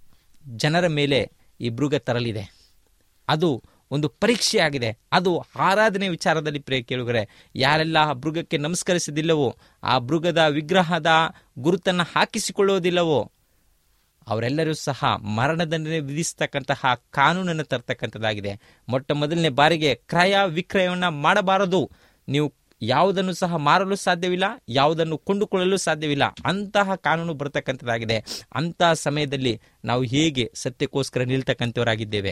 ಜನರ ಮೇಲೆ ಈ ಮೃಗ ತರಲಿದೆ ಅದು ಒಂದು ಪರೀಕ್ಷೆಯಾಗಿದೆ ಅದು ಆರಾಧನೆ ವಿಚಾರದಲ್ಲಿ ಪ್ರಿಯ ಕೇಳುಗರೆ ಯಾರೆಲ್ಲ ಆ ಮೃಗಕ್ಕೆ ನಮಸ್ಕರಿಸದಿಲ್ಲವೋ ಆ ಮೃಗದ ವಿಗ್ರಹದ ಗುರುತನ್ನು ಹಾಕಿಸಿಕೊಳ್ಳುವುದಿಲ್ಲವೋ ಅವರೆಲ್ಲರೂ ಸಹ ಮರಣದಂಡನೆ ವಿಧಿಸ್ತಕ್ಕಂತಹ ಕಾನೂನನ್ನು ತರ್ತಕ್ಕಂಥದ್ದಾಗಿದೆ ಮೊಟ್ಟ ಮೊದಲನೇ ಬಾರಿಗೆ ಕ್ರಯ ವಿಕ್ರಯವನ್ನು ಮಾಡಬಾರದು ನೀವು ಯಾವುದನ್ನು ಸಹ ಮಾರಲು ಸಾಧ್ಯವಿಲ್ಲ ಯಾವುದನ್ನು ಕೊಂಡುಕೊಳ್ಳಲು ಸಾಧ್ಯವಿಲ್ಲ ಅಂತಹ ಕಾನೂನು ಬರತಕ್ಕಂಥದ್ದಾಗಿದೆ ಅಂತಹ ಸಮಯದಲ್ಲಿ ನಾವು ಹೇಗೆ ಸತ್ಯಕ್ಕೋಸ್ಕರ ನಿಲ್ತಕ್ಕಂಥವರಾಗಿದ್ದೇವೆ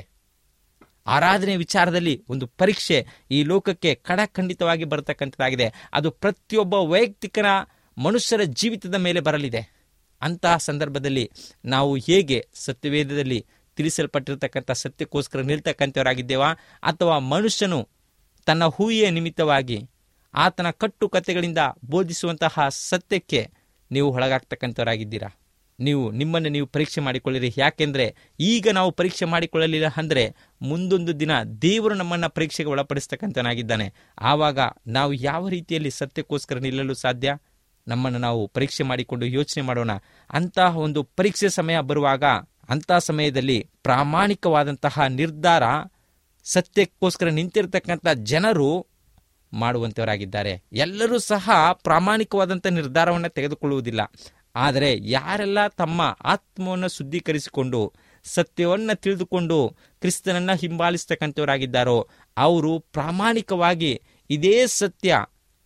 ಆರಾಧನೆ ವಿಚಾರದಲ್ಲಿ ಒಂದು ಪರೀಕ್ಷೆ ಈ ಲೋಕಕ್ಕೆ ಕಡಖಂಡಿತವಾಗಿ ಬರತಕ್ಕಂಥದ್ದಾಗಿದೆ ಅದು ಪ್ರತಿಯೊಬ್ಬ ವೈಯಕ್ತಿಕನ ಮನುಷ್ಯರ ಜೀವಿತದ ಮೇಲೆ ಬರಲಿದೆ ಅಂತಹ ಸಂದರ್ಭದಲ್ಲಿ ನಾವು ಹೇಗೆ ಸತ್ಯವೇದದಲ್ಲಿ ತಿಳಿಸಲ್ಪಟ್ಟಿರತಕ್ಕಂಥ ಸತ್ಯಕ್ಕೋಸ್ಕರ ನಿಲ್ತಕ್ಕಂಥವರಾಗಿದ್ದೇವಾ ಅಥವಾ ಮನುಷ್ಯನು ತನ್ನ ಹೂಯಿಯ ನಿಮಿತ್ತವಾಗಿ ಆತನ ಕಟ್ಟು ಕಥೆಗಳಿಂದ ಬೋಧಿಸುವಂತಹ ಸತ್ಯಕ್ಕೆ ನೀವು ಒಳಗಾಗ್ತಕ್ಕಂಥವರಾಗಿದ್ದೀರಾ ನೀವು ನಿಮ್ಮನ್ನು ನೀವು ಪರೀಕ್ಷೆ ಮಾಡಿಕೊಳ್ಳಿರಿ ಯಾಕೆಂದರೆ ಈಗ ನಾವು ಪರೀಕ್ಷೆ ಮಾಡಿಕೊಳ್ಳಲಿಲ್ಲ ಅಂದರೆ ಮುಂದೊಂದು ದಿನ ದೇವರು ನಮ್ಮನ್ನು ಪರೀಕ್ಷೆಗೆ ಒಳಪಡಿಸ್ತಕ್ಕಂಥನಾಗಿದ್ದಾನೆ ಆವಾಗ ನಾವು ಯಾವ ರೀತಿಯಲ್ಲಿ ಸತ್ಯಕ್ಕೋಸ್ಕರ ನಿಲ್ಲಲು ಸಾಧ್ಯ ನಮ್ಮನ್ನು ನಾವು ಪರೀಕ್ಷೆ ಮಾಡಿಕೊಂಡು ಯೋಚನೆ ಮಾಡೋಣ ಅಂತಹ ಒಂದು ಪರೀಕ್ಷೆ ಸಮಯ ಬರುವಾಗ ಅಂತಹ ಸಮಯದಲ್ಲಿ ಪ್ರಾಮಾಣಿಕವಾದಂತಹ ನಿರ್ಧಾರ ಸತ್ಯಕ್ಕೋಸ್ಕರ ನಿಂತಿರ್ತಕ್ಕಂಥ ಜನರು ಮಾಡುವಂಥವರಾಗಿದ್ದಾರೆ ಎಲ್ಲರೂ ಸಹ ಪ್ರಾಮಾಣಿಕವಾದಂಥ ನಿರ್ಧಾರವನ್ನು ತೆಗೆದುಕೊಳ್ಳುವುದಿಲ್ಲ ಆದರೆ ಯಾರೆಲ್ಲ ತಮ್ಮ ಆತ್ಮವನ್ನು ಶುದ್ಧೀಕರಿಸಿಕೊಂಡು ಸತ್ಯವನ್ನು ತಿಳಿದುಕೊಂಡು ಕ್ರಿಸ್ತನನ್ನು ಹಿಂಬಾಲಿಸ್ತಕ್ಕಂಥವರಾಗಿದ್ದಾರೋ ಅವರು ಪ್ರಾಮಾಣಿಕವಾಗಿ ಇದೇ ಸತ್ಯ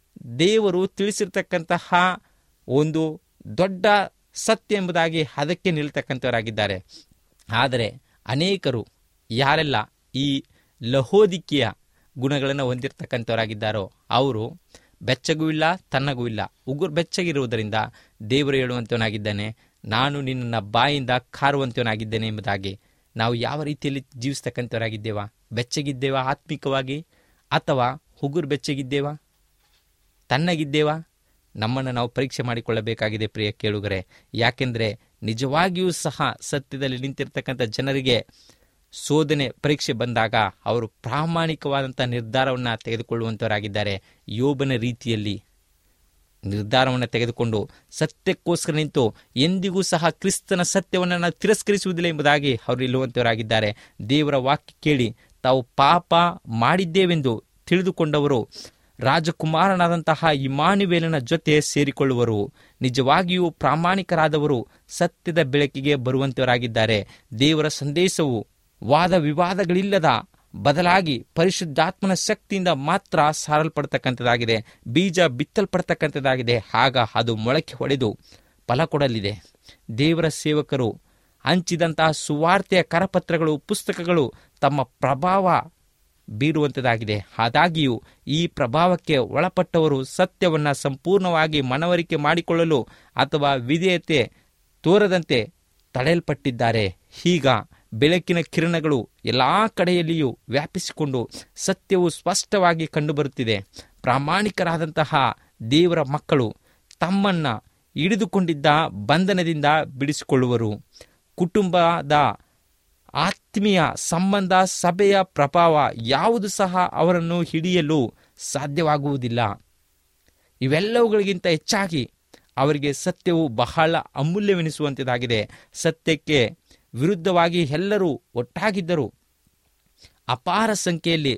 ದೇವರು ತಿಳಿಸಿರ್ತಕ್ಕಂತಹ ಒಂದು ದೊಡ್ಡ ಸತ್ಯ ಎಂಬುದಾಗಿ ಅದಕ್ಕೆ ನಿಲ್ತಕ್ಕಂಥವರಾಗಿದ್ದಾರೆ ಆದರೆ ಅನೇಕರು ಯಾರೆಲ್ಲ ಈ ಲಹೋದಿಕೆಯ ಗುಣಗಳನ್ನು ಹೊಂದಿರತಕ್ಕಂಥವರಾಗಿದ್ದಾರೋ ಅವರು ಬೆಚ್ಚಗೂ ಇಲ್ಲ ತನ್ನಗೂ ಇಲ್ಲ ಉಗುರು ಬೆಚ್ಚಗಿರುವುದರಿಂದ ದೇವರು ಹೇಳುವಂಥವನಾಗಿದ್ದಾನೆ ನಾನು ನಿನ್ನ ಬಾಯಿಂದ ಕಾರುವಂಥವನಾಗಿದ್ದೇನೆ ಎಂಬುದಾಗಿ ನಾವು ಯಾವ ರೀತಿಯಲ್ಲಿ ಜೀವಿಸ್ತಕ್ಕಂಥವರಾಗಿದ್ದೇವಾ ಬೆಚ್ಚಗಿದ್ದೇವಾ ಆತ್ಮಿಕವಾಗಿ ಅಥವಾ ಉಗುರು ಬೆಚ್ಚಗಿದ್ದೇವಾ ತನ್ನಗಿದ್ದೇವಾ ನಮ್ಮನ್ನು ನಾವು ಪರೀಕ್ಷೆ ಮಾಡಿಕೊಳ್ಳಬೇಕಾಗಿದೆ ಪ್ರಿಯ ಕೇಳುಗರೆ ಯಾಕೆಂದರೆ ನಿಜವಾಗಿಯೂ ಸಹ ಸತ್ಯದಲ್ಲಿ ನಿಂತಿರ್ತಕ್ಕಂಥ ಜನರಿಗೆ ಶೋಧನೆ ಪರೀಕ್ಷೆ ಬಂದಾಗ ಅವರು ಪ್ರಾಮಾಣಿಕವಾದಂಥ ನಿರ್ಧಾರವನ್ನು ತೆಗೆದುಕೊಳ್ಳುವಂಥವರಾಗಿದ್ದಾರೆ ಯೋಬನ ರೀತಿಯಲ್ಲಿ ನಿರ್ಧಾರವನ್ನು ತೆಗೆದುಕೊಂಡು ಸತ್ಯಕ್ಕೋಸ್ಕರ ನಿಂತು ಎಂದಿಗೂ ಸಹ ಕ್ರಿಸ್ತನ ಸತ್ಯವನ್ನು ನಾವು ತಿರಸ್ಕರಿಸುವುದಿಲ್ಲ ಎಂಬುದಾಗಿ ಅವರು ನಿಲ್ಲುವಂಥವರಾಗಿದ್ದಾರೆ ದೇವರ ವಾಕ್ಯ ಕೇಳಿ ತಾವು ಪಾಪ ಮಾಡಿದ್ದೇವೆಂದು ತಿಳಿದುಕೊಂಡವರು ರಾಜಕುಮಾರನಾದಂತಹ ಇಮಾನುವೇಲನ ಜೊತೆ ಸೇರಿಕೊಳ್ಳುವರು ನಿಜವಾಗಿಯೂ ಪ್ರಾಮಾಣಿಕರಾದವರು ಸತ್ಯದ ಬೆಳಕಿಗೆ ಬರುವಂತವರಾಗಿದ್ದಾರೆ ದೇವರ ಸಂದೇಶವು ವಾದ ವಿವಾದಗಳಿಲ್ಲದ ಬದಲಾಗಿ ಪರಿಶುದ್ಧಾತ್ಮನ ಶಕ್ತಿಯಿಂದ ಮಾತ್ರ ಸಾರಲ್ಪಡ್ತಕ್ಕಂಥದ್ದಾಗಿದೆ ಬೀಜ ಬಿತ್ತಲ್ಪಡ್ತಕ್ಕಂಥದ್ದಾಗಿದೆ ಆಗ ಅದು ಮೊಳಕೆ ಹೊಡೆದು ಫಲ ಕೊಡಲಿದೆ ದೇವರ ಸೇವಕರು ಹಂಚಿದಂತಹ ಸುವಾರ್ತೆಯ ಕರಪತ್ರಗಳು ಪುಸ್ತಕಗಳು ತಮ್ಮ ಪ್ರಭಾವ ಬೀರುವಂಥದ್ದಾಗಿದೆ ಆದಾಗಿಯೂ ಈ ಪ್ರಭಾವಕ್ಕೆ ಒಳಪಟ್ಟವರು ಸತ್ಯವನ್ನು ಸಂಪೂರ್ಣವಾಗಿ ಮನವರಿಕೆ ಮಾಡಿಕೊಳ್ಳಲು ಅಥವಾ ವಿಧೇಯತೆ ತೋರದಂತೆ ತಡೆಯಲ್ಪಟ್ಟಿದ್ದಾರೆ ಈಗ ಬೆಳಕಿನ ಕಿರಣಗಳು ಎಲ್ಲ ಕಡೆಯಲ್ಲಿಯೂ ವ್ಯಾಪಿಸಿಕೊಂಡು ಸತ್ಯವು ಸ್ಪಷ್ಟವಾಗಿ ಕಂಡುಬರುತ್ತಿದೆ ಪ್ರಾಮಾಣಿಕರಾದಂತಹ ದೇವರ ಮಕ್ಕಳು ತಮ್ಮನ್ನು ಹಿಡಿದುಕೊಂಡಿದ್ದ ಬಂಧನದಿಂದ ಬಿಡಿಸಿಕೊಳ್ಳುವರು ಕುಟುಂಬದ ಆತ್ಮೀಯ ಸಂಬಂಧ ಸಭೆಯ ಪ್ರಭಾವ ಯಾವುದು ಸಹ ಅವರನ್ನು ಹಿಡಿಯಲು ಸಾಧ್ಯವಾಗುವುದಿಲ್ಲ ಇವೆಲ್ಲವುಗಳಿಗಿಂತ ಹೆಚ್ಚಾಗಿ ಅವರಿಗೆ ಸತ್ಯವು ಬಹಳ ಅಮೂಲ್ಯವೆನಿಸುವಂಥದ್ದಾಗಿದೆ ಸತ್ಯಕ್ಕೆ ವಿರುದ್ಧವಾಗಿ ಎಲ್ಲರೂ ಒಟ್ಟಾಗಿದ್ದರು ಅಪಾರ ಸಂಖ್ಯೆಯಲ್ಲಿ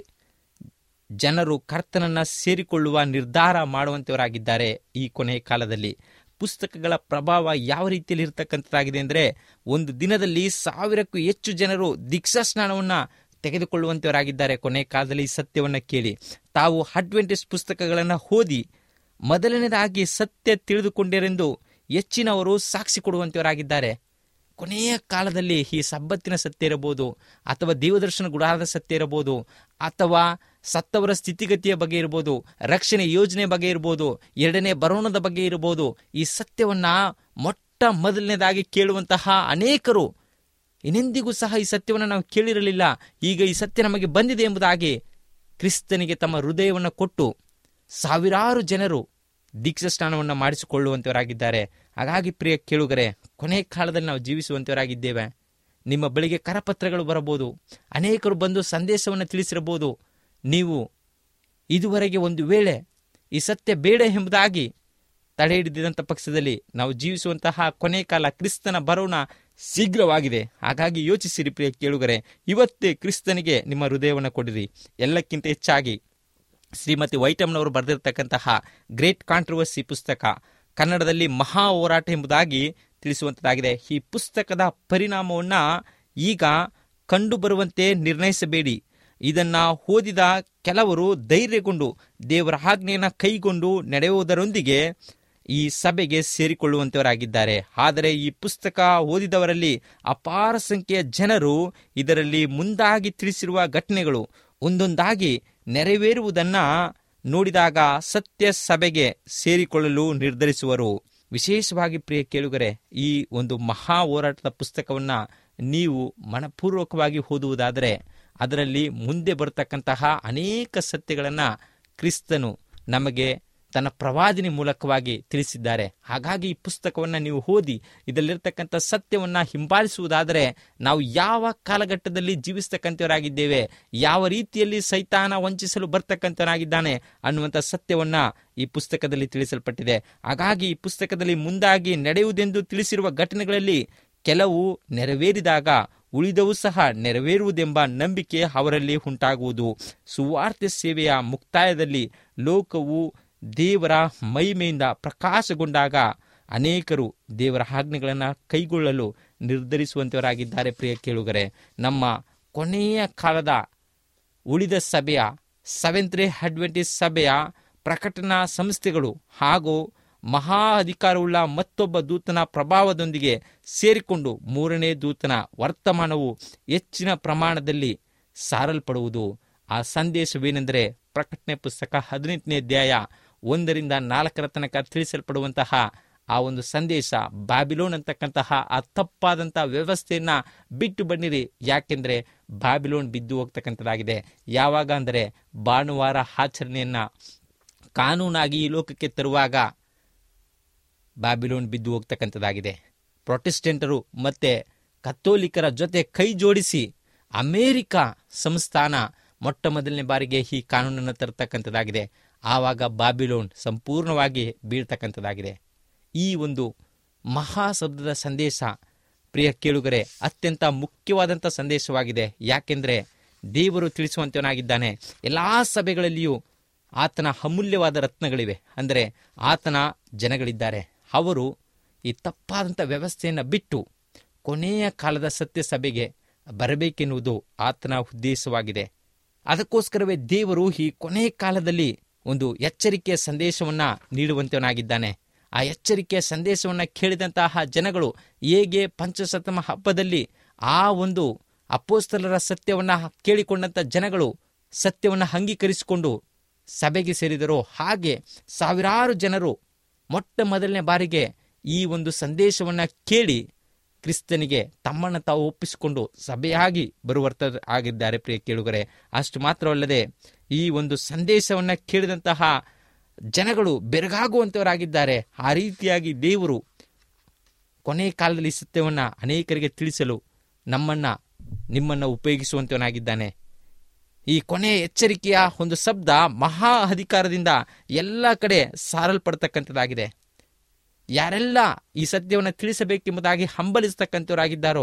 ಜನರು ಕರ್ತನನ್ನ ಸೇರಿಕೊಳ್ಳುವ ನಿರ್ಧಾರ ಮಾಡುವಂತವರಾಗಿದ್ದಾರೆ ಈ ಕೊನೆಯ ಕಾಲದಲ್ಲಿ ಪುಸ್ತಕಗಳ ಪ್ರಭಾವ ಯಾವ ರೀತಿಯಲ್ಲಿ ಇರತಕ್ಕಂಥದ್ದಾಗಿದೆ ಅಂದರೆ ಒಂದು ದಿನದಲ್ಲಿ ಸಾವಿರಕ್ಕೂ ಹೆಚ್ಚು ಜನರು ದೀಕ್ಷಾ ಸ್ನಾನವನ್ನ ತೆಗೆದುಕೊಳ್ಳುವಂತವರಾಗಿದ್ದಾರೆ ಕೊನೆಯ ಕಾಲದಲ್ಲಿ ಈ ಸತ್ಯವನ್ನ ಕೇಳಿ ತಾವು ಅಡ್ವೆಂಟೇಜ್ ಪುಸ್ತಕಗಳನ್ನು ಓದಿ ಮೊದಲನೇದಾಗಿ ಸತ್ಯ ತಿಳಿದುಕೊಂಡಿರೆಂದು ಹೆಚ್ಚಿನವರು ಸಾಕ್ಷಿ ಕೊಡುವಂತವರಾಗಿದ್ದಾರೆ ಕೊನೆಯ ಕಾಲದಲ್ಲಿ ಈ ಸಬ್ಬತ್ತಿನ ಸತ್ಯ ಇರಬಹುದು ಅಥವಾ ದೇವದರ್ಶನ ಗುಡಾರದ ಸತ್ಯ ಇರಬಹುದು ಅಥವಾ ಸತ್ತವರ ಸ್ಥಿತಿಗತಿಯ ಬಗ್ಗೆ ಇರಬಹುದು ರಕ್ಷಣೆ ಯೋಜನೆ ಬಗ್ಗೆ ಇರಬಹುದು ಎರಡನೇ ಬರೋಣದ ಬಗ್ಗೆ ಇರಬಹುದು ಈ ಸತ್ಯವನ್ನ ಮೊಟ್ಟ ಮೊದಲನೇದಾಗಿ ಕೇಳುವಂತಹ ಅನೇಕರು ಇನ್ನೆಂದಿಗೂ ಸಹ ಈ ಸತ್ಯವನ್ನು ನಾವು ಕೇಳಿರಲಿಲ್ಲ ಈಗ ಈ ಸತ್ಯ ನಮಗೆ ಬಂದಿದೆ ಎಂಬುದಾಗಿ ಕ್ರಿಸ್ತನಿಗೆ ತಮ್ಮ ಹೃದಯವನ್ನು ಕೊಟ್ಟು ಸಾವಿರಾರು ಜನರು ದೀಕ್ಷಾ ಸ್ನಾನವನ್ನು ಮಾಡಿಸಿಕೊಳ್ಳುವಂತವರಾಗಿದ್ದಾರೆ ಹಾಗಾಗಿ ಪ್ರಿಯ ಕೇಳುಗರೆ ಕೊನೆ ಕಾಲದಲ್ಲಿ ನಾವು ಜೀವಿಸುವಂತವರಾಗಿದ್ದೇವೆ ನಿಮ್ಮ ಬಳಿಗೆ ಕರಪತ್ರಗಳು ಬರಬಹುದು ಅನೇಕರು ಬಂದು ಸಂದೇಶವನ್ನು ತಿಳಿಸಿರಬಹುದು ನೀವು ಇದುವರೆಗೆ ಒಂದು ವೇಳೆ ಈ ಸತ್ಯ ಬೇಡ ಎಂಬುದಾಗಿ ತಡೆ ಹಿಡಿದಂಥ ಪಕ್ಷದಲ್ಲಿ ನಾವು ಜೀವಿಸುವಂತಹ ಕೊನೆ ಕಾಲ ಕ್ರಿಸ್ತನ ಬರೋಣ ಶೀಘ್ರವಾಗಿದೆ ಹಾಗಾಗಿ ಯೋಚಿಸಿರಿ ಪ್ರಿಯ ಕೇಳುಗರೆ ಇವತ್ತೇ ಕ್ರಿಸ್ತನಿಗೆ ನಿಮ್ಮ ಹೃದಯವನ್ನು ಕೊಡಿರಿ ಎಲ್ಲಕ್ಕಿಂತ ಹೆಚ್ಚಾಗಿ ಶ್ರೀಮತಿ ವೈಟಮ್ನವರು ಬರೆದಿರತಕ್ಕಂತಹ ಗ್ರೇಟ್ ಕಾಂಟ್ರವರ್ಸಿ ಪುಸ್ತಕ ಕನ್ನಡದಲ್ಲಿ ಮಹಾ ಹೋರಾಟ ಎಂಬುದಾಗಿ ತಿಳಿಸುವಂತದ್ದಾಗಿದೆ ಈ ಪುಸ್ತಕದ ಪರಿಣಾಮವನ್ನ ಈಗ ಕಂಡುಬರುವಂತೆ ನಿರ್ಣಯಿಸಬೇಡಿ ಇದನ್ನ ಓದಿದ ಕೆಲವರು ಧೈರ್ಯಗೊಂಡು ದೇವರ ಆಜ್ಞೆಯನ್ನು ಕೈಗೊಂಡು ನಡೆಯುವುದರೊಂದಿಗೆ ಈ ಸಭೆಗೆ ಸೇರಿಕೊಳ್ಳುವಂತವರಾಗಿದ್ದಾರೆ ಆದರೆ ಈ ಪುಸ್ತಕ ಓದಿದವರಲ್ಲಿ ಅಪಾರ ಸಂಖ್ಯೆಯ ಜನರು ಇದರಲ್ಲಿ ಮುಂದಾಗಿ ತಿಳಿಸಿರುವ ಘಟನೆಗಳು ಒಂದೊಂದಾಗಿ ನೆರವೇರುವುದನ್ನ ನೋಡಿದಾಗ ಸತ್ಯ ಸಭೆಗೆ ಸೇರಿಕೊಳ್ಳಲು ನಿರ್ಧರಿಸುವರು ವಿಶೇಷವಾಗಿ ಪ್ರಿಯ ಕೇಳುಗರೆ ಈ ಒಂದು ಮಹಾ ಹೋರಾಟದ ಪುಸ್ತಕವನ್ನ ನೀವು ಮನಪೂರ್ವಕವಾಗಿ ಓದುವುದಾದರೆ ಅದರಲ್ಲಿ ಮುಂದೆ ಬರತಕ್ಕಂತಹ ಅನೇಕ ಸತ್ಯಗಳನ್ನು ಕ್ರಿಸ್ತನು ನಮಗೆ ತನ್ನ ಪ್ರವಾದಿನಿ ಮೂಲಕವಾಗಿ ತಿಳಿಸಿದ್ದಾರೆ ಹಾಗಾಗಿ ಈ ಪುಸ್ತಕವನ್ನು ನೀವು ಓದಿ ಇದರಲ್ಲಿರ್ತಕ್ಕಂಥ ಸತ್ಯವನ್ನ ಹಿಂಬಾಲಿಸುವುದಾದರೆ ನಾವು ಯಾವ ಕಾಲಘಟ್ಟದಲ್ಲಿ ಜೀವಿಸ್ತಕ್ಕಂಥವರಾಗಿದ್ದೇವೆ ಯಾವ ರೀತಿಯಲ್ಲಿ ಸೈತಾನ ವಂಚಿಸಲು ಬರ್ತಕ್ಕಂಥವನಾಗಿದ್ದಾನೆ ಅನ್ನುವಂಥ ಸತ್ಯವನ್ನ ಈ ಪುಸ್ತಕದಲ್ಲಿ ತಿಳಿಸಲ್ಪಟ್ಟಿದೆ ಹಾಗಾಗಿ ಈ ಪುಸ್ತಕದಲ್ಲಿ ಮುಂದಾಗಿ ನಡೆಯುವುದೆಂದು ತಿಳಿಸಿರುವ ಘಟನೆಗಳಲ್ಲಿ ಕೆಲವು ನೆರವೇರಿದಾಗ ಉಳಿದವು ಸಹ ನೆರವೇರುವುದೆಂಬ ನಂಬಿಕೆ ಅವರಲ್ಲಿ ಉಂಟಾಗುವುದು ಸುವಾರ್ತೆ ಸೇವೆಯ ಮುಕ್ತಾಯದಲ್ಲಿ ಲೋಕವು ದೇವರ ಮಹಿಮೆಯಿಂದ ಪ್ರಕಾಶಗೊಂಡಾಗ ಅನೇಕರು ದೇವರ ಆಜ್ಞೆಗಳನ್ನು ಕೈಗೊಳ್ಳಲು ನಿರ್ಧರಿಸುವಂತವರಾಗಿದ್ದಾರೆ ಪ್ರಿಯ ಕೇಳುಗರೆ ನಮ್ಮ ಕೊನೆಯ ಕಾಲದ ಉಳಿದ ಸಭೆಯ ಸೆವೆಂತ್ ರೇ ಅಡ್ವೆಂಟೇಜ್ ಸಭೆಯ ಪ್ರಕಟಣಾ ಸಂಸ್ಥೆಗಳು ಹಾಗೂ ಮಹಾ ಅಧಿಕಾರವುಳ್ಳ ಮತ್ತೊಬ್ಬ ದೂತನ ಪ್ರಭಾವದೊಂದಿಗೆ ಸೇರಿಕೊಂಡು ಮೂರನೇ ದೂತನ ವರ್ತಮಾನವು ಹೆಚ್ಚಿನ ಪ್ರಮಾಣದಲ್ಲಿ ಸಾರಲ್ಪಡುವುದು ಆ ಸಂದೇಶವೇನೆಂದರೆ ಪ್ರಕಟಣೆ ಪುಸ್ತಕ ಹದಿನೆಂಟನೇ ಅಧ್ಯಾಯ ಒಂದರಿಂದ ನಾಲ್ಕರ ತನಕ ತಿಳಿಸಲ್ಪಡುವಂತಹ ಆ ಒಂದು ಸಂದೇಶ ಬಾಬಿಲೋನ್ ಅಂತಕ್ಕಂತಹ ಆ ತಪ್ಪಾದಂಥ ವ್ಯವಸ್ಥೆಯನ್ನ ಬಿಟ್ಟು ಬನ್ನಿರಿ ಯಾಕೆಂದ್ರೆ ಬಾಬಿಲೋನ್ ಬಿದ್ದು ಹೋಗ್ತಕ್ಕಂಥದ್ದಾಗಿದೆ ಯಾವಾಗ ಅಂದರೆ ಭಾನುವಾರ ಆಚರಣೆಯನ್ನ ಕಾನೂನಾಗಿ ಈ ಲೋಕಕ್ಕೆ ತರುವಾಗ ಬಾಬಿಲೋನ್ ಬಿದ್ದು ಹೋಗ್ತಕ್ಕಂಥದ್ದಾಗಿದೆ ಪ್ರೊಟೆಸ್ಟೆಂಟರು ಮತ್ತೆ ಕಥೋಲಿಕರ ಜೊತೆ ಕೈ ಜೋಡಿಸಿ ಅಮೇರಿಕ ಸಂಸ್ಥಾನ ಮೊಟ್ಟ ಮೊದಲನೇ ಬಾರಿಗೆ ಈ ಕಾನೂನನ್ನು ತರತಕ್ಕಂಥದ್ದಾಗಿದೆ ಆವಾಗ ಬಾಬಿಲೋನ್ ಸಂಪೂರ್ಣವಾಗಿ ಬೀಳ್ತಕ್ಕಂಥದ್ದಾಗಿದೆ ಈ ಒಂದು ಮಹಾ ಶಬ್ದದ ಸಂದೇಶ ಪ್ರಿಯ ಕೇಳುಗರೆ ಅತ್ಯಂತ ಮುಖ್ಯವಾದಂಥ ಸಂದೇಶವಾಗಿದೆ ಯಾಕೆಂದರೆ ದೇವರು ತಿಳಿಸುವಂತವನಾಗಿದ್ದಾನೆ ಎಲ್ಲ ಸಭೆಗಳಲ್ಲಿಯೂ ಆತನ ಅಮೂಲ್ಯವಾದ ರತ್ನಗಳಿವೆ ಅಂದರೆ ಆತನ ಜನಗಳಿದ್ದಾರೆ ಅವರು ಈ ತಪ್ಪಾದಂಥ ವ್ಯವಸ್ಥೆಯನ್ನು ಬಿಟ್ಟು ಕೊನೆಯ ಕಾಲದ ಸತ್ಯ ಸಭೆಗೆ ಬರಬೇಕೆನ್ನುವುದು ಆತನ ಉದ್ದೇಶವಾಗಿದೆ ಅದಕ್ಕೋಸ್ಕರವೇ ದೇವರು ಈ ಕೊನೆಯ ಕಾಲದಲ್ಲಿ ಒಂದು ಎಚ್ಚರಿಕೆಯ ಸಂದೇಶವನ್ನ ನೀಡುವಂತವನಾಗಿದ್ದಾನೆ ಆ ಎಚ್ಚರಿಕೆಯ ಸಂದೇಶವನ್ನ ಕೇಳಿದಂತಹ ಜನಗಳು ಹೇಗೆ ಪಂಚಸತಮ ಹಬ್ಬದಲ್ಲಿ ಆ ಒಂದು ಅಪ್ಪೋಸ್ತಲರ ಸತ್ಯವನ್ನ ಕೇಳಿಕೊಂಡಂತ ಜನಗಳು ಸತ್ಯವನ್ನ ಅಂಗೀಕರಿಸಿಕೊಂಡು ಸಭೆಗೆ ಸೇರಿದರೋ ಹಾಗೆ ಸಾವಿರಾರು ಜನರು ಮೊಟ್ಟ ಮೊದಲನೇ ಬಾರಿಗೆ ಈ ಒಂದು ಸಂದೇಶವನ್ನ ಕೇಳಿ ಕ್ರಿಸ್ತನಿಗೆ ತಮ್ಮನ್ನು ತಾವು ಒಪ್ಪಿಸಿಕೊಂಡು ಸಭೆಯಾಗಿ ಬರುವರ್ತ ಆಗಿದ್ದಾರೆ ಪ್ರಿಯ ಕೇಳುಗರೆ ಅಷ್ಟು ಮಾತ್ರವಲ್ಲದೆ ಈ ಒಂದು ಸಂದೇಶವನ್ನ ಕೇಳಿದಂತಹ ಜನಗಳು ಬೆರಗಾಗುವಂತವರಾಗಿದ್ದಾರೆ ಆ ರೀತಿಯಾಗಿ ದೇವರು ಕೊನೆಯ ಕಾಲದಲ್ಲಿ ಈ ಸತ್ಯವನ್ನ ಅನೇಕರಿಗೆ ತಿಳಿಸಲು ನಮ್ಮನ್ನ ನಿಮ್ಮನ್ನ ಉಪಯೋಗಿಸುವಂತವನಾಗಿದ್ದಾನೆ ಈ ಕೊನೆಯ ಎಚ್ಚರಿಕೆಯ ಒಂದು ಶಬ್ದ ಮಹಾ ಅಧಿಕಾರದಿಂದ ಎಲ್ಲ ಕಡೆ ಸಾರಲ್ಪಡ್ತಕ್ಕಂಥದ್ದಾಗಿದೆ ಯಾರೆಲ್ಲ ಈ ಸತ್ಯವನ್ನು ತಿಳಿಸಬೇಕೆಂಬುದಾಗಿ ಹಂಬಲಿಸ್ತಕ್ಕಂಥವರಾಗಿದ್ದಾರೋ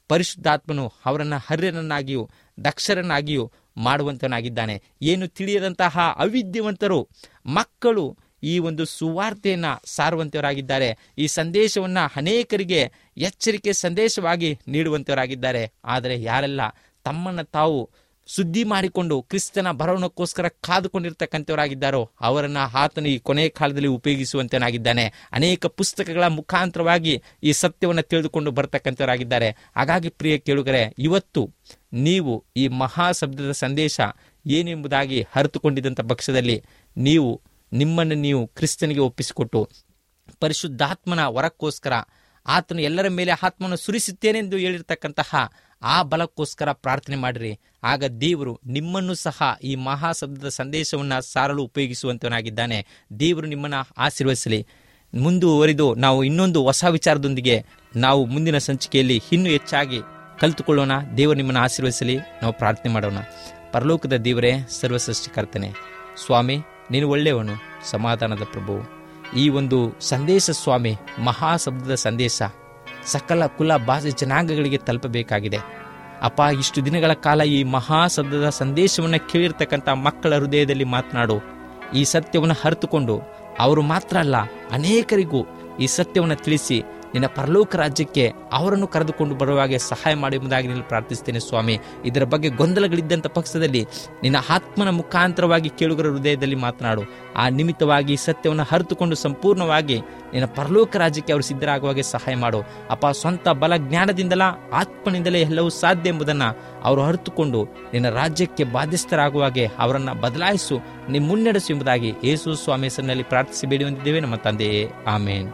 ಪರಿಶುದ್ಧಾತ್ಮನು ಅವರನ್ನು ಹರ್ಯರನ್ನಾಗಿಯೂ ದಕ್ಷರನ್ನಾಗಿಯೂ ಮಾಡುವಂತನಾಗಿದ್ದಾನೆ ಏನು ತಿಳಿಯದಂತಹ ಅವಿದ್ಯವಂತರು ಮಕ್ಕಳು ಈ ಒಂದು ಸುವಾರ್ತೆಯನ್ನ ಸಾರುವಂತವರಾಗಿದ್ದಾರೆ ಈ ಸಂದೇಶವನ್ನ ಅನೇಕರಿಗೆ ಎಚ್ಚರಿಕೆ ಸಂದೇಶವಾಗಿ ನೀಡುವಂತವರಾಗಿದ್ದಾರೆ ಆದರೆ ಯಾರೆಲ್ಲ ತಮ್ಮನ್ನ ತಾವು ಸುದ್ದಿ ಮಾಡಿಕೊಂಡು ಕ್ರಿಸ್ತನ ಬರೋಣಕ್ಕೋಸ್ಕರ ಕಾದುಕೊಂಡಿರ್ತಕ್ಕಂಥವರಾಗಿದ್ದಾರೋ ಅವರನ್ನ ಆತನು ಈ ಕೊನೆಯ ಕಾಲದಲ್ಲಿ ಉಪಯೋಗಿಸುವಂತನಾಗಿದ್ದಾನೆ ಅನೇಕ ಪುಸ್ತಕಗಳ ಮುಖಾಂತರವಾಗಿ ಈ ಸತ್ಯವನ್ನು ತಿಳಿದುಕೊಂಡು ಬರ್ತಕ್ಕಂಥವರಾಗಿದ್ದಾರೆ ಹಾಗಾಗಿ ಪ್ರಿಯ ಕೇಳುಗರೆ ಇವತ್ತು ನೀವು ಈ ಮಹಾಶಬ್ದದ ಸಂದೇಶ ಏನೆಂಬುದಾಗಿ ಅರಿತುಕೊಂಡಿದ್ದಂಥ ಪಕ್ಷದಲ್ಲಿ ನೀವು ನಿಮ್ಮನ್ನು ನೀವು ಕ್ರಿಸ್ತನಿಗೆ ಒಪ್ಪಿಸಿಕೊಟ್ಟು ಪರಿಶುದ್ಧಾತ್ಮನ ವರಕ್ಕೋಸ್ಕರ ಆತನು ಎಲ್ಲರ ಮೇಲೆ ಆತ್ಮನ ಸುರಿಸುತ್ತೇನೆಂದು ಹೇಳಿರ್ತಕ್ಕಂತಹ ಆ ಬಲಕ್ಕೋಸ್ಕರ ಪ್ರಾರ್ಥನೆ ಮಾಡಿರಿ ಆಗ ದೇವರು ನಿಮ್ಮನ್ನು ಸಹ ಈ ಮಹಾಶಬ್ದದ ಸಂದೇಶವನ್ನು ಸಾರಲು ಉಪಯೋಗಿಸುವಂತವನಾಗಿದ್ದಾನೆ ದೇವರು ನಿಮ್ಮನ್ನು ಆಶೀರ್ವದಿಸಲಿ ಮುಂದುವರಿದು ನಾವು ಇನ್ನೊಂದು ಹೊಸ ವಿಚಾರದೊಂದಿಗೆ ನಾವು ಮುಂದಿನ ಸಂಚಿಕೆಯಲ್ಲಿ ಇನ್ನೂ ಹೆಚ್ಚಾಗಿ ಕಲಿತುಕೊಳ್ಳೋಣ ದೇವರು ನಿಮ್ಮನ್ನು ಆಶೀರ್ವದಿಸಲಿ ನಾವು ಪ್ರಾರ್ಥನೆ ಮಾಡೋಣ ಪರಲೋಕದ ದೇವರೇ ಸರ್ವಸೃಷ್ಟಿಕರ್ತನೆ ಸ್ವಾಮಿ ನೀನು ಒಳ್ಳೆಯವನು ಸಮಾಧಾನದ ಪ್ರಭು ಈ ಒಂದು ಸಂದೇಶ ಸ್ವಾಮಿ ಮಹಾಶಬ್ದದ ಸಂದೇಶ ಸಕಲ ಕುಲ ಭಾಷೆ ಜನಾಂಗಗಳಿಗೆ ತಲುಪಬೇಕಾಗಿದೆ ಅಪ್ಪ ಇಷ್ಟು ದಿನಗಳ ಕಾಲ ಈ ಮಹಾಶಬ್ದದ ಸಂದೇಶವನ್ನು ಕೇಳಿರ್ತಕ್ಕಂಥ ಮಕ್ಕಳ ಹೃದಯದಲ್ಲಿ ಮಾತನಾಡು ಈ ಸತ್ಯವನ್ನು ಅರಿತುಕೊಂಡು ಅವರು ಮಾತ್ರ ಅಲ್ಲ ಅನೇಕರಿಗೂ ಈ ಸತ್ಯವನ್ನು ತಿಳಿಸಿ ನಿನ್ನ ಪರಲೋಕ ರಾಜ್ಯಕ್ಕೆ ಅವರನ್ನು ಕರೆದುಕೊಂಡು ಬರುವಾಗೆ ಸಹಾಯ ಮಾಡಿ ಎಂಬುದಾಗಿ ನೀನು ಪ್ರಾರ್ಥಿಸ್ತೇನೆ ಸ್ವಾಮಿ ಇದರ ಬಗ್ಗೆ ಗೊಂದಲಗಳಿದ್ದಂಥ ಪಕ್ಷದಲ್ಲಿ ನಿನ್ನ ಆತ್ಮನ ಮುಖಾಂತರವಾಗಿ ಕೇಳುಗರ ಹೃದಯದಲ್ಲಿ ಮಾತನಾಡು ಆ ನಿಮಿತ್ತವಾಗಿ ಈ ಸತ್ಯವನ್ನು ಅರಿತುಕೊಂಡು ಸಂಪೂರ್ಣವಾಗಿ ನಿನ್ನ ಪರಲೋಕ ರಾಜ್ಯಕ್ಕೆ ಅವರು ಸಿದ್ಧರಾಗುವಾಗೆ ಸಹಾಯ ಮಾಡು ಅಪ್ಪ ಸ್ವಂತ ಬಲ ಜ್ಞಾನದಿಂದಲ ಆತ್ಮನಿಂದಲೇ ಎಲ್ಲವೂ ಸಾಧ್ಯ ಎಂಬುದನ್ನು ಅವರು ಅರಿತುಕೊಂಡು ನಿನ್ನ ರಾಜ್ಯಕ್ಕೆ ಬಾಧ್ಯಸ್ಥರಾಗುವಾಗೆ ಅವರನ್ನು ಬದಲಾಯಿಸು ನಿಮ್ಮ ಮುನ್ನಡೆಸು ಎಂಬುದಾಗಿ ಯೇಸು ಸ್ವಾಮಿ ಹೆಸರಿನಲ್ಲಿ ಪ್ರಾರ್ಥಿಸಿ ಬೇಡಿ ಹೊಂದಿದ್ದೇವೆ ನಮ್ಮ ತಂದೆಯೇ ಆಮೇನ್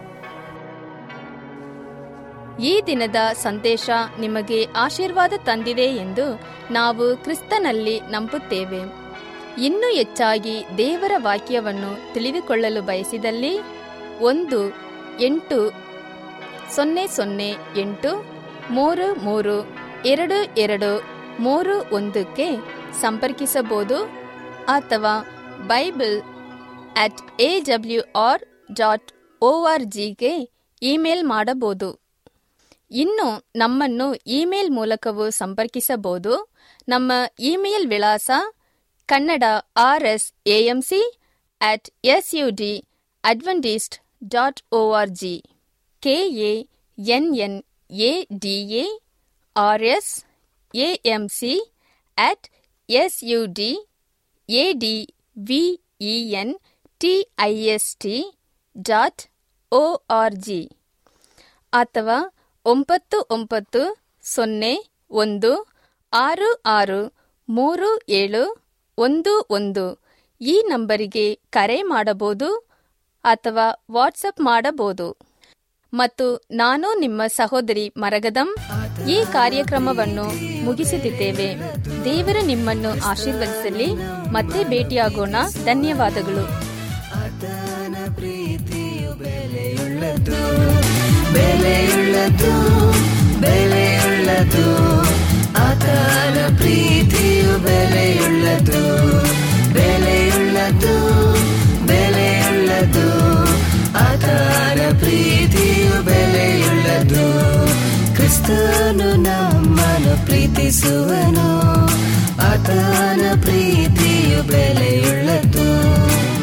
ಈ ದಿನದ ಸಂದೇಶ ನಿಮಗೆ ಆಶೀರ್ವಾದ ತಂದಿದೆ ಎಂದು ನಾವು ಕ್ರಿಸ್ತನಲ್ಲಿ ನಂಬುತ್ತೇವೆ ಇನ್ನೂ ಹೆಚ್ಚಾಗಿ ದೇವರ ವಾಕ್ಯವನ್ನು ತಿಳಿದುಕೊಳ್ಳಲು ಬಯಸಿದಲ್ಲಿ ಒಂದು ಎಂಟು ಸೊನ್ನೆ ಸೊನ್ನೆ ಎಂಟು ಮೂರು ಮೂರು ಎರಡು ಎರಡು ಮೂರು ಒಂದಕ್ಕೆ ಸಂಪರ್ಕಿಸಬಹುದು ಅಥವಾ bible at A W R dot O R ಜಿಗೆ ಇಮೇಲ್ ಮಾಡಬಹುದು ಇನ್ನು ನಮ್ಮನ್ನು ಇಮೇಲ್ ಮೂಲಕವೂ ಸಂಪರ್ಕಿಸಬಹುದು ನಮ್ಮ ಇಮೇಲ್ ವಿಳಾಸ Kannada R S AMC at S U D Adventist dot O R G K A N N A D A R S AMC at S U D A D V E N T I S T dot O R G ಅಥವಾ ಒಂಬತ್ತು ಒಂಬತ್ತು ಸೊನ್ನೆ ಒಂದು ಆರು ಆರು ಮೂರು ಏಳು ಒಂದು ಒಂದು ಈ ನಂಬರಿಗೆ ಕರೆ ಮಾಡಬಹುದು ಅಥವಾ ವಾಟ್ಸಪ್ ಮಾಡಬಹುದು ಮತ್ತು ನಾನು ನಿಮ್ಮ ಸಹೋದರಿ ಮರಗದಂ ಈ ಕಾರ್ಯಕ್ರಮವನ್ನು ಮುಗಿಸುತ್ತಿದ್ದೇವೆ ದೇವರು ನಿಮ್ಮನ್ನು ಆಶೀರ್ವದಿಸಲಿ ಮತ್ತೆ ಭೇಟಿಯಾಗೋಣ ಧನ್ಯವಾದಗಳು ಆತನ ಪ್ರೀತಿಯು ಬೆಲೆಯುಳ್ಳದು ಬೆಲೆಯುಳ್ಳದು ಬೆಲೆಯುಳ್ಳದು ಆತನ ಪ್ರೀತಿಯು ಬೆಲೆಯುಳ್ಳದು ಬೆಲೆಯುಳ್ಳದು ಬೆಲೆಯುಳ್ಳದು ಆತನ ಪ್ರೀತಿಯು ಬೆಲೆಯುಳ್ಳದು ಕ್ರಿಸ್ತನು ನಮ್ಮನ್ನು ಪ್ರೀತಿಸುವನು ಆತನ ಪ್ರೀತಿಯು ಬೆಲೆಯುಳ್ಳದು